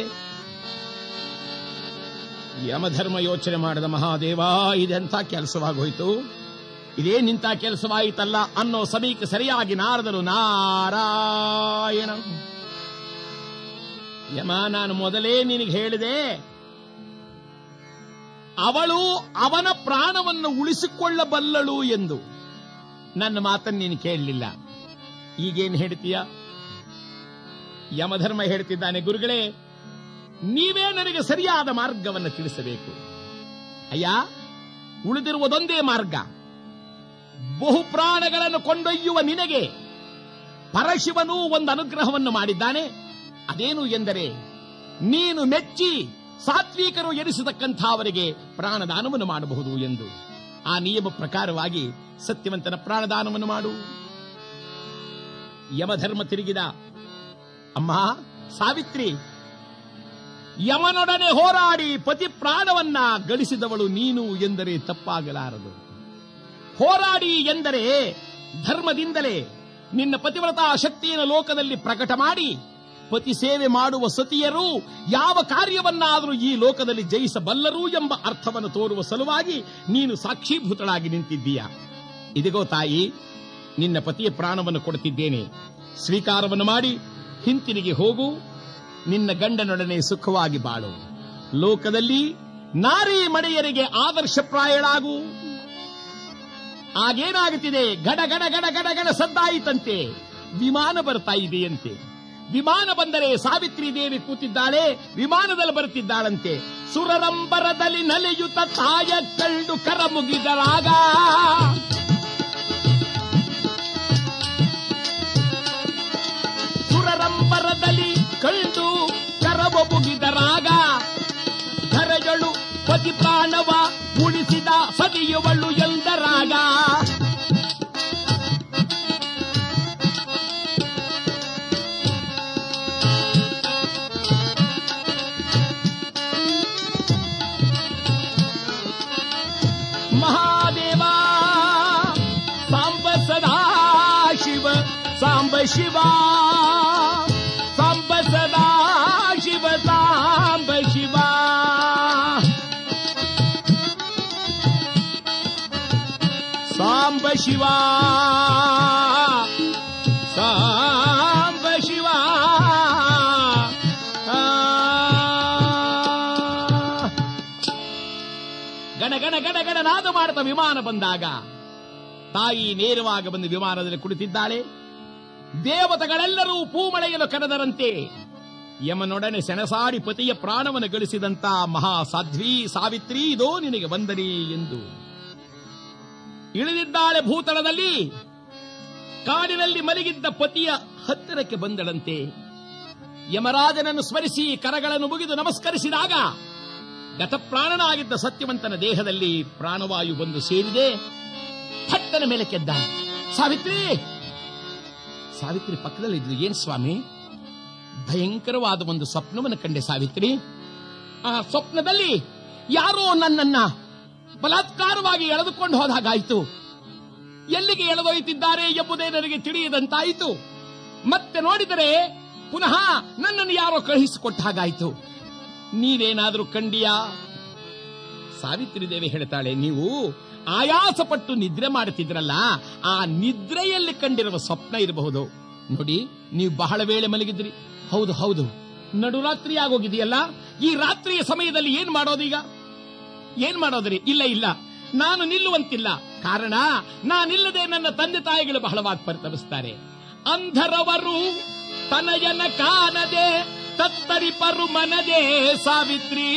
ಯಮಧರ್ಮ ಯೋಚನೆ ಮಾಡಿದ ಮಹಾದೇವ ಇದೆಂಥ ಕೆಲಸವಾಗೋಯ್ತು ಇದೇ ನಿಂತ ಕೆಲಸವಾಯಿತಲ್ಲ ಅನ್ನೋ ಸಮೀಕ ಸರಿಯಾಗಿ ನಾರದರು ನಾರಾಯಣ ಯಮ ನಾನು ಮೊದಲೇ ನಿನಗೆ ಹೇಳಿದೆ ಅವಳು ಅವನ ಪ್ರಾಣವನ್ನು ಉಳಿಸಿಕೊಳ್ಳಬಲ್ಲಳು ಎಂದು ನನ್ನ ಮಾತನ್ನು ನೀನು ಕೇಳಲಿಲ್ಲ ಈಗೇನು ಹೇಳ್ತೀಯ ಯಮಧರ್ಮ ಹೇಳ್ತಿದ್ದಾನೆ ಗುರುಗಳೇ ನೀವೇ ನನಗೆ ಸರಿಯಾದ ಮಾರ್ಗವನ್ನು ತಿಳಿಸಬೇಕು ಅಯ್ಯ ಉಳಿದಿರುವುದೊಂದೇ ಮಾರ್ಗ ಬಹು ಪ್ರಾಣಗಳನ್ನು ಕೊಂಡೊಯ್ಯುವ ನಿನಗೆ ಪರಶಿವನು ಒಂದು ಅನುಗ್ರಹವನ್ನು ಮಾಡಿದ್ದಾನೆ ಅದೇನು ಎಂದರೆ ನೀನು ಮೆಚ್ಚಿ ಸಾತ್ವಿಕರು ಎನಿಸತಕ್ಕಂಥ ಅವರಿಗೆ ಪ್ರಾಣದಾನವನ್ನು ಮಾಡಬಹುದು ಎಂದು ಆ ನಿಯಮ ಪ್ರಕಾರವಾಗಿ ಸತ್ಯವಂತನ ಪ್ರಾಣದಾನವನ್ನು ಮಾಡು ಯಮಧರ್ಮ ತಿರುಗಿದ ಅಮ್ಮ ಸಾವಿತ್ರಿ ಯಮನೊಡನೆ ಹೋರಾಡಿ ಪತಿ ಪ್ರಾಣವನ್ನ ಗಳಿಸಿದವಳು ನೀನು ಎಂದರೆ ತಪ್ಪಾಗಲಾರದು ಹೋರಾಡಿ ಎಂದರೆ ಧರ್ಮದಿಂದಲೇ ನಿನ್ನ ಪತಿವ್ರತಾ ಶಕ್ತಿಯನ್ನು ಲೋಕದಲ್ಲಿ ಪ್ರಕಟ ಮಾಡಿ ಪತಿ ಸೇವೆ ಮಾಡುವ ಸತಿಯರು ಯಾವ ಕಾರ್ಯವನ್ನಾದರೂ ಈ ಲೋಕದಲ್ಲಿ ಜಯಿಸಬಲ್ಲರು ಎಂಬ ಅರ್ಥವನ್ನು ತೋರುವ ಸಲುವಾಗಿ ನೀನು ಸಾಕ್ಷೀಭೂತಳಾಗಿ ನಿಂತಿದ್ದೀಯ ಇದಿಗೋ ತಾಯಿ ನಿನ್ನ ಪತಿಯ ಪ್ರಾಣವನ್ನು ಕೊಡುತ್ತಿದ್ದೇನೆ ಸ್ವೀಕಾರವನ್ನು ಮಾಡಿ ಹಿಂತಿರುಗಿ ಹೋಗು ನಿನ್ನ ಗಂಡನೊಡನೆ ಸುಖವಾಗಿ ಬಾಳು ಲೋಕದಲ್ಲಿ ನಾರಿ ಮಡೆಯರಿಗೆ ಆದರ್ಶಪ್ರಾಯಳಾಗು ಆಗೇನಾಗುತ್ತಿದೆ ಗಡ ಗಡ ಗಡ ಗಡ ಗಡ ಸದ್ದಾಯಿತಂತೆ ವಿಮಾನ ಬರ್ತಾ ಇದೆಯಂತೆ ವಿಮಾನ ಬಂದರೆ ಸಾವಿತ್ರಿ ದೇವಿ ಕೂತಿದ್ದಾಳೆ ವಿಮಾನದಲ್ಲಿ ಬರುತ್ತಿದ್ದಾಳಂತೆ ಸುರರಂಬರದಲ್ಲಿ ನಲಿಯುತ್ತ ತಾಯ ಕಳ್ಳು ಕರ ಮುಗಿದರಾಗ ಸುರರಂಬರದಲ್ಲಿ ಕಳ್ಳು ಕರವ ಮುಗಿದರಾಗ ಧರೆಗಳು ಪತಿ ಪ್ರಾಣವ ಉಳಿಸಿದ ಸದಿಯುವಳು ಎಂದರಾಗ ಮಹಾದೇವ ಸಾಂಬ ಸದಾ ಶಿವ ಸಾಂಬ ಶಿವ ಸಾಂಬ ಸದಾ ಶಿವ ಸಾಂಬ ಶಿವ ಸಾಂಬ ಶಿವ ಸಾಂಬ ಶಿವ ಆ. ಗಣ ಗಣ ಗಣ ಗಣ ನಾದ ಮಾಡ್ತಾ ವಿಮಾನ ಬಂದಾಗ ತಾಯಿ ನೇರವಾಗಿ ಬಂದು ವಿಮಾನದಲ್ಲಿ ಕುಳಿತಿದ್ದಾಳೆ ದೇವತೆಗಳೆಲ್ಲರೂ ಪೂಮಳೆಯನ್ನು ಕರೆದರಂತೆ ಯಮನೊಡನೆ ಸೆಣಸಾಡಿ ಪತಿಯ ಪ್ರಾಣವನ್ನು ಗಳಿಸಿದಂತ ಮಹಾ ಸಾಧ್ವಿ ಸಾವಿತ್ರಿ ಇದೋ ನಿನಗೆ ವಂದನೆ ಎಂದು ಇಳಿದಿದ್ದಾಳೆ ಭೂತಳದಲ್ಲಿ ಕಾಡಿನಲ್ಲಿ ಮಲಗಿದ್ದ ಪತಿಯ ಹತ್ತಿರಕ್ಕೆ ಬಂದಳಂತೆ ಯಮರಾಜನನ್ನು ಸ್ಮರಿಸಿ ಕರಗಳನ್ನು ಮುಗಿದು ನಮಸ್ಕರಿಸಿದಾಗ ಗತಪ್ರಾಣನಾಗಿದ್ದ ಸತ್ಯವಂತನ ದೇಹದಲ್ಲಿ ಪ್ರಾಣವಾಯು ಬಂದು ಸೇರಿದೆ ಥಟ್ಟನ ಮೇಲೆ ಕೆದ್ದ ಸಾವಿತ್ರಿ ಸಾವಿತ್ರಿ ಪಕ್ಕದಲ್ಲಿದ್ರು ಏನ್ ಸ್ವಾಮಿ ಭಯಂಕರವಾದ ಒಂದು ಸ್ವಪ್ನವನ್ನು ಕಂಡೆ ಸಾವಿತ್ರಿ ಆ ಸ್ವಪ್ನದಲ್ಲಿ ಯಾರೋ ನನ್ನನ್ನ ಬಲಾತ್ಕಾರವಾಗಿ ಎಳೆದುಕೊಂಡು ಹೋದಾಗಾಯಿತು ಎಲ್ಲಿಗೆ ಎಳೆದೊಯ್ತಿದ್ದಾರೆ ಎಂಬುದೇ ನನಗೆ ತಿಳಿಯದಂತಾಯಿತು ಮತ್ತೆ ನೋಡಿದರೆ ಪುನಃ ನನ್ನನ್ನು ಯಾರೋ ಕಳುಹಿಸಿಕೊಟ್ಟ ಹಾಗಾಯಿತು ನೀವೇನಾದ್ರೂ ಕಂಡಿಯಾ ಸಾವಿತ್ರಿ ದೇವಿ ಹೇಳ್ತಾಳೆ ನೀವು ಆಯಾಸಪಟ್ಟು ನಿದ್ರೆ ಮಾಡುತ್ತಿದ್ರಲ್ಲ ಆ ನಿದ್ರೆಯಲ್ಲಿ ಕಂಡಿರುವ ಸ್ವಪ್ನ ಇರಬಹುದು ನೋಡಿ ನೀವು ಬಹಳ ವೇಳೆ ಮಲಗಿದ್ರಿ ಹೌದು ಹೌದು ನಡುರಾತ್ರಿ ಆಗೋಗಿದೆಯಲ್ಲ ಈ ರಾತ್ರಿಯ ಸಮಯದಲ್ಲಿ ಏನ್ ಮಾಡೋದೀಗ ಏನ್ ಮಾಡೋದ್ರಿ ಇಲ್ಲ ಇಲ್ಲ ನಾನು ನಿಲ್ಲುವಂತಿಲ್ಲ ಕಾರಣ ನಾನಿಲ್ಲದೆ ನನ್ನ ತಂದೆ ತಾಯಿಗಳು ಬಹಳವಾಗಿ ಪರಿತಪಿಸ್ತಾರೆ ಅಂಧರವರು ತನಯನ ಕಾಣದೆ ತತ್ತರಿಪರು ಮನದೇ ಸಾವಿತ್ರಿ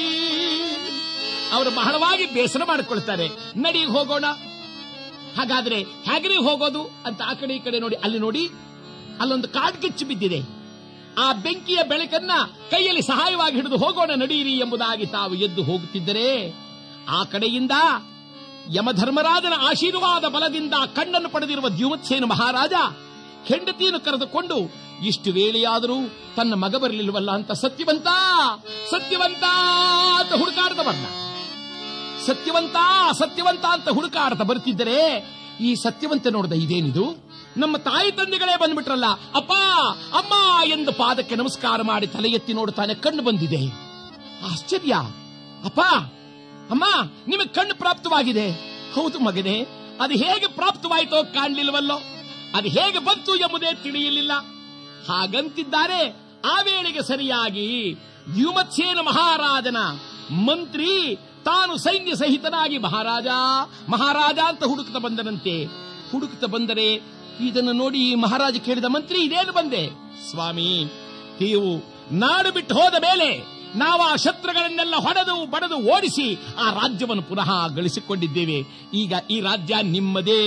ಅವರು ಬಹಳವಾಗಿ ಬೇಸರ ಮಾಡಿಕೊಳ್ತಾರೆ ನಡಿ ಹೋಗೋಣ ಹಾಗಾದ್ರೆ ಹೇಗ್ರಿ ಹೋಗೋದು ಅಂತ ಆ ಕಡೆ ಈ ಕಡೆ ನೋಡಿ ಅಲ್ಲಿ ನೋಡಿ ಅಲ್ಲೊಂದು ಕಾಡ್ಗಿಚ್ಚು ಬಿದ್ದಿದೆ ಆ ಬೆಂಕಿಯ ಬೆಳಕನ್ನ ಕೈಯಲ್ಲಿ ಸಹಾಯವಾಗಿ ಹಿಡಿದು ಹೋಗೋಣ ನಡೀರಿ ಎಂಬುದಾಗಿ ತಾವು ಎದ್ದು ಹೋಗುತ್ತಿದ್ದರೆ ಆ ಕಡೆಯಿಂದ ಯಮಧರ್ಮರಾಜನ ಆಶೀರ್ವಾದ ಬಲದಿಂದ ಕಣ್ಣನ್ನು ಪಡೆದಿರುವ ದ್ಯುಮತ್ಸೇನ ಮಹಾರಾಜ ಹೆಂಡತಿಯನ್ನು ಕರೆದುಕೊಂಡು ಇಷ್ಟು ವೇಳೆಯಾದರೂ ತನ್ನ ಮಗ ಬರಲಿಲ್ವಲ್ಲ ಅಂತ ಸತ್ಯವಂತ ಸತ್ಯವಂತ ಅಂತ ಹುಡುಕಾಡ್ದ ಬರ್ದ ಸತ್ಯವಂತ ಸತ್ಯವಂತ ಅಂತ ಹುಡುಕಾಡ್ತಾ ಬರ್ತಿದ್ದರೆ ಈ ಸತ್ಯವಂತ ನೋಡ್ದ ಇದೇನಿದು ನಮ್ಮ ತಾಯಿ ತಂದೆಗಳೇ ಬಂದ್ಬಿಟ್ರಲ್ಲ ಅಪ್ಪ ಅಮ್ಮ ಎಂದು ಪಾದಕ್ಕೆ ನಮಸ್ಕಾರ ಮಾಡಿ ತಲೆ ಎತ್ತಿ ನೋಡುತ್ತಾನೆ ಕಣ್ಣು ಬಂದಿದೆ ಆಶ್ಚರ್ಯ ಅಪ್ಪ ಅಮ್ಮ ನಿಮಗೆ ಕಣ್ಣು ಪ್ರಾಪ್ತವಾಗಿದೆ ಹೌದು ಮಗನೇ ಅದು ಹೇಗೆ ಪ್ರಾಪ್ತವಾಯಿತೋ ಕಾಣಲಿಲ್ವಲ್ಲೋ ಅದು ಹೇಗೆ ಬಂತು ಎಂಬುದೇ ತಿಳಿಯಲಿಲ್ಲ ಹಾಗಂತಿದ್ದಾರೆ ಆ ವೇಳೆಗೆ ಸರಿಯಾಗಿ ದ್ಯುಮತ್ಸೇನ ಮಹಾರಾಜನ ಮಂತ್ರಿ ತಾನು ಸೈನ್ಯ ಸಹಿತನಾಗಿ ಮಹಾರಾಜ ಮಹಾರಾಜ ಅಂತ ಹುಡುಕ್ತಾ ಬಂದನಂತೆ ಹುಡುಕ್ತಾ ಬಂದರೆ ಇದನ್ನು ನೋಡಿ ಮಹಾರಾಜ ಕೇಳಿದ ಮಂತ್ರಿ ಇದೇನು ಬಂದೆ ಸ್ವಾಮಿ ನೀವು ನಾಡು ಬಿಟ್ಟು ಹೋದ ಮೇಲೆ ನಾವು ಆ ಶತ್ರುಗಳನ್ನೆಲ್ಲ ಹೊಡೆದು ಬಡದು ಓಡಿಸಿ ಆ ರಾಜ್ಯವನ್ನು ಪುನಃ ಗಳಿಸಿಕೊಂಡಿದ್ದೇವೆ ಈಗ ಈ ರಾಜ್ಯ ನಿಮ್ಮದೇ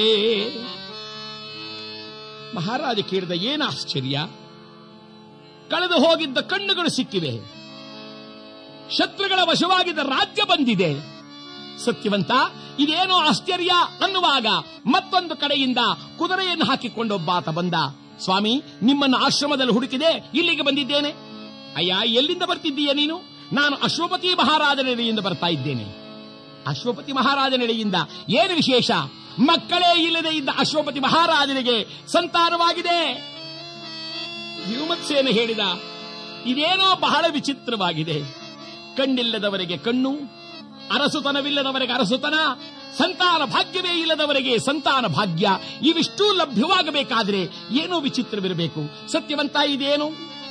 ಮಹಾರಾಜ ಕೇಳಿದ ಏನು ಆಶ್ಚರ್ಯ ಕಳೆದು ಹೋಗಿದ್ದ ಕಣ್ಣುಗಳು ಸಿಕ್ಕಿವೆ ಶತ್ರುಗಳ ವಶವಾಗಿದ್ದ ರಾಜ್ಯ ಬಂದಿದೆ ಸತ್ಯವಂತ ಇದೇನೋ ಆಶ್ಚರ್ಯ ಅನ್ನುವಾಗ ಮತ್ತೊಂದು ಕಡೆಯಿಂದ ಕುದುರೆಯನ್ನು ಹಾಕಿಕೊಂಡೊಬ್ಬಾತ ಬಂದ ಸ್ವಾಮಿ ನಿಮ್ಮನ್ನು ಆಶ್ರಮದಲ್ಲಿ ಹುಡುಕಿದೆ ಇಲ್ಲಿಗೆ ಬಂದಿದ್ದೇನೆ ಅಯ್ಯ ಎಲ್ಲಿಂದ ಬರ್ತಿದ್ದೀಯ ನೀನು ನಾನು ಅಶ್ವಪತಿ ಮಹಾರಾಜನೆಡೆಯಿಂದ ಬರ್ತಾ ಇದ್ದೇನೆ ಅಶ್ವಪತಿ ಮಹಾರಾಜನೆಡೆಯಿಂದ ಏನು ವಿಶೇಷ ಮಕ್ಕಳೇ ಇಲ್ಲದೆ ಇದ್ದ ಅಶ್ವಪತಿ ಮಹಾರಾಜನಿಗೆ ಸಂತಾನವಾಗಿದೆ ದ್ಯುಮತ್ಸೇನ ಹೇಳಿದ ಇದೇನೋ ಬಹಳ ವಿಚಿತ್ರವಾಗಿದೆ ಕಣ್ಣಿಲ್ಲದವರಿಗೆ ಕಣ್ಣು ಅರಸುತನವಿಲ್ಲದವರಿಗೆ ಅರಸುತನ ಸಂತಾನ ಭಾಗ್ಯವೇ ಇಲ್ಲದವರಿಗೆ ಸಂತಾನ ಭಾಗ್ಯ ಇವಿಷ್ಟೂ ಲಭ್ಯವಾಗಬೇಕಾದ್ರೆ ಏನೋ ವಿಚಿತ್ರವಿರಬೇಕು ಸತ್ಯವಂತ ಇದೇನು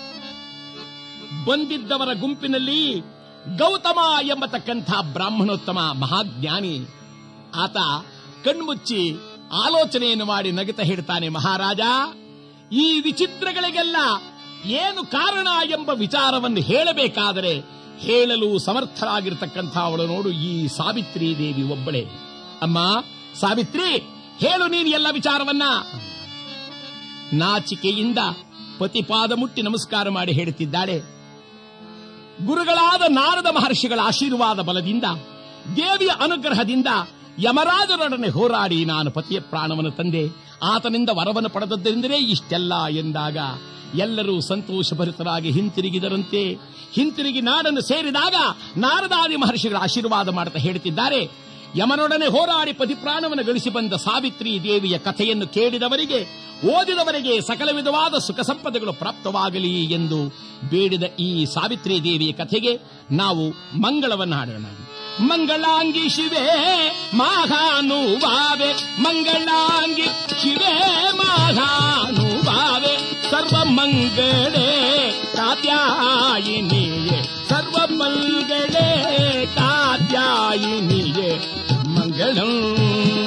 ಬಂದಿದ್ದವರ ಗುಂಪಿನಲ್ಲಿ ಗೌತಮ ಎಂಬತಕ್ಕಂಥ ಬ್ರಾಹ್ಮಣೋತ್ತಮ ಮಹಾಜ್ಞಾನಿ ಆತ ಕಣ್ಮುಚ್ಚಿ ಆಲೋಚನೆಯನ್ನು ಮಾಡಿ ನಗುತ್ತಾ ಹೇಳ್ತಾನೆ ಮಹಾರಾಜ ಈ ವಿಚಿತ್ರಗಳಿಗೆಲ್ಲ ಏನು ಕಾರಣ ಎಂಬ ವಿಚಾರವನ್ನು ಹೇಳಬೇಕಾದರೆ ಹೇಳಲು ಸಮರ್ಥರಾಗಿರ್ತಕ್ಕಂಥ ಅವಳು ನೋಡು ಈ ಸಾವಿತ್ರಿ ದೇವಿ ಒಬ್ಬಳೇ ಅಮ್ಮ ಸಾವಿತ್ರಿ ಹೇಳು ನೀನು ಎಲ್ಲ ವಿಚಾರವನ್ನ ನಾಚಿಕೆಯಿಂದ ಪತಿಪಾದ ಮುಟ್ಟಿ ನಮಸ್ಕಾರ ಮಾಡಿ ಹೇಳುತ್ತಿದ್ದಾಳೆ ಗುರುಗಳಾದ ನಾರದ ಮಹರ್ಷಿಗಳ ಆಶೀರ್ವಾದ ಬಲದಿಂದ ದೇವಿಯ ಅನುಗ್ರಹದಿಂದ ಯಮರಾಜರೊಡನೆ ಹೋರಾಡಿ ನಾನು ಪತಿಯ ಪ್ರಾಣವನ್ನು ತಂದೆ ಆತನಿಂದ ವರವನ್ನು ಪಡೆದದ್ದರಿಂದಲೇ ಇಷ್ಟೆಲ್ಲ ಎಂದಾಗ ಎಲ್ಲರೂ ಸಂತೋಷಭರಿತರಾಗಿ ಹಿಂತಿರುಗಿದರಂತೆ ಹಿಂತಿರುಗಿ ನಾಡನ್ನು ಸೇರಿದಾಗ ನಾರದಾದಿ ಮಹರ್ಷಿಗಳ ಆಶೀರ್ವಾದ ಮಾಡುತ್ತಾ ಹೇಳುತ್ತಿದ್ದಾರೆ ಯಮನೊಡನೆ ಹೋರಾಡಿ ಪತಿಪ್ರಾಣವನ್ನು ಗಳಿಸಿ ಬಂದ ಸಾವಿತ್ರಿ ದೇವಿಯ ಕಥೆಯನ್ನು ಕೇಳಿದವರಿಗೆ ಓದಿದವರಿಗೆ ಸಕಲ ವಿಧವಾದ ಸುಖ ಸಂಪದಗಳು ಪ್ರಾಪ್ತವಾಗಲಿ ಎಂದು ಬೇಡಿದ ಈ ಸಾವಿತ್ರಿ ದೇವಿಯ ಕಥೆಗೆ ನಾವು ಮಂಗಳವನ್ನು ಹಾಡೋಣ ಮಂಗಳಾಂಗಿ ಶಿವೆ ಮಾಘಾನುಭಾವೆ ಮಂಗಳಾಂಗಿ ಶಿವೆ ಮಾಘಾನುಭಾವೆ ಸರ್ವ ಮಂಗಳೇ ಕಾತ್ಯಾಯಿನಿಯೇ ಸರ್ವ ಮಂಗಳೇ ಕಾತ್ಯಾಯಿನಿಯೇ ಮಂಗಳಂ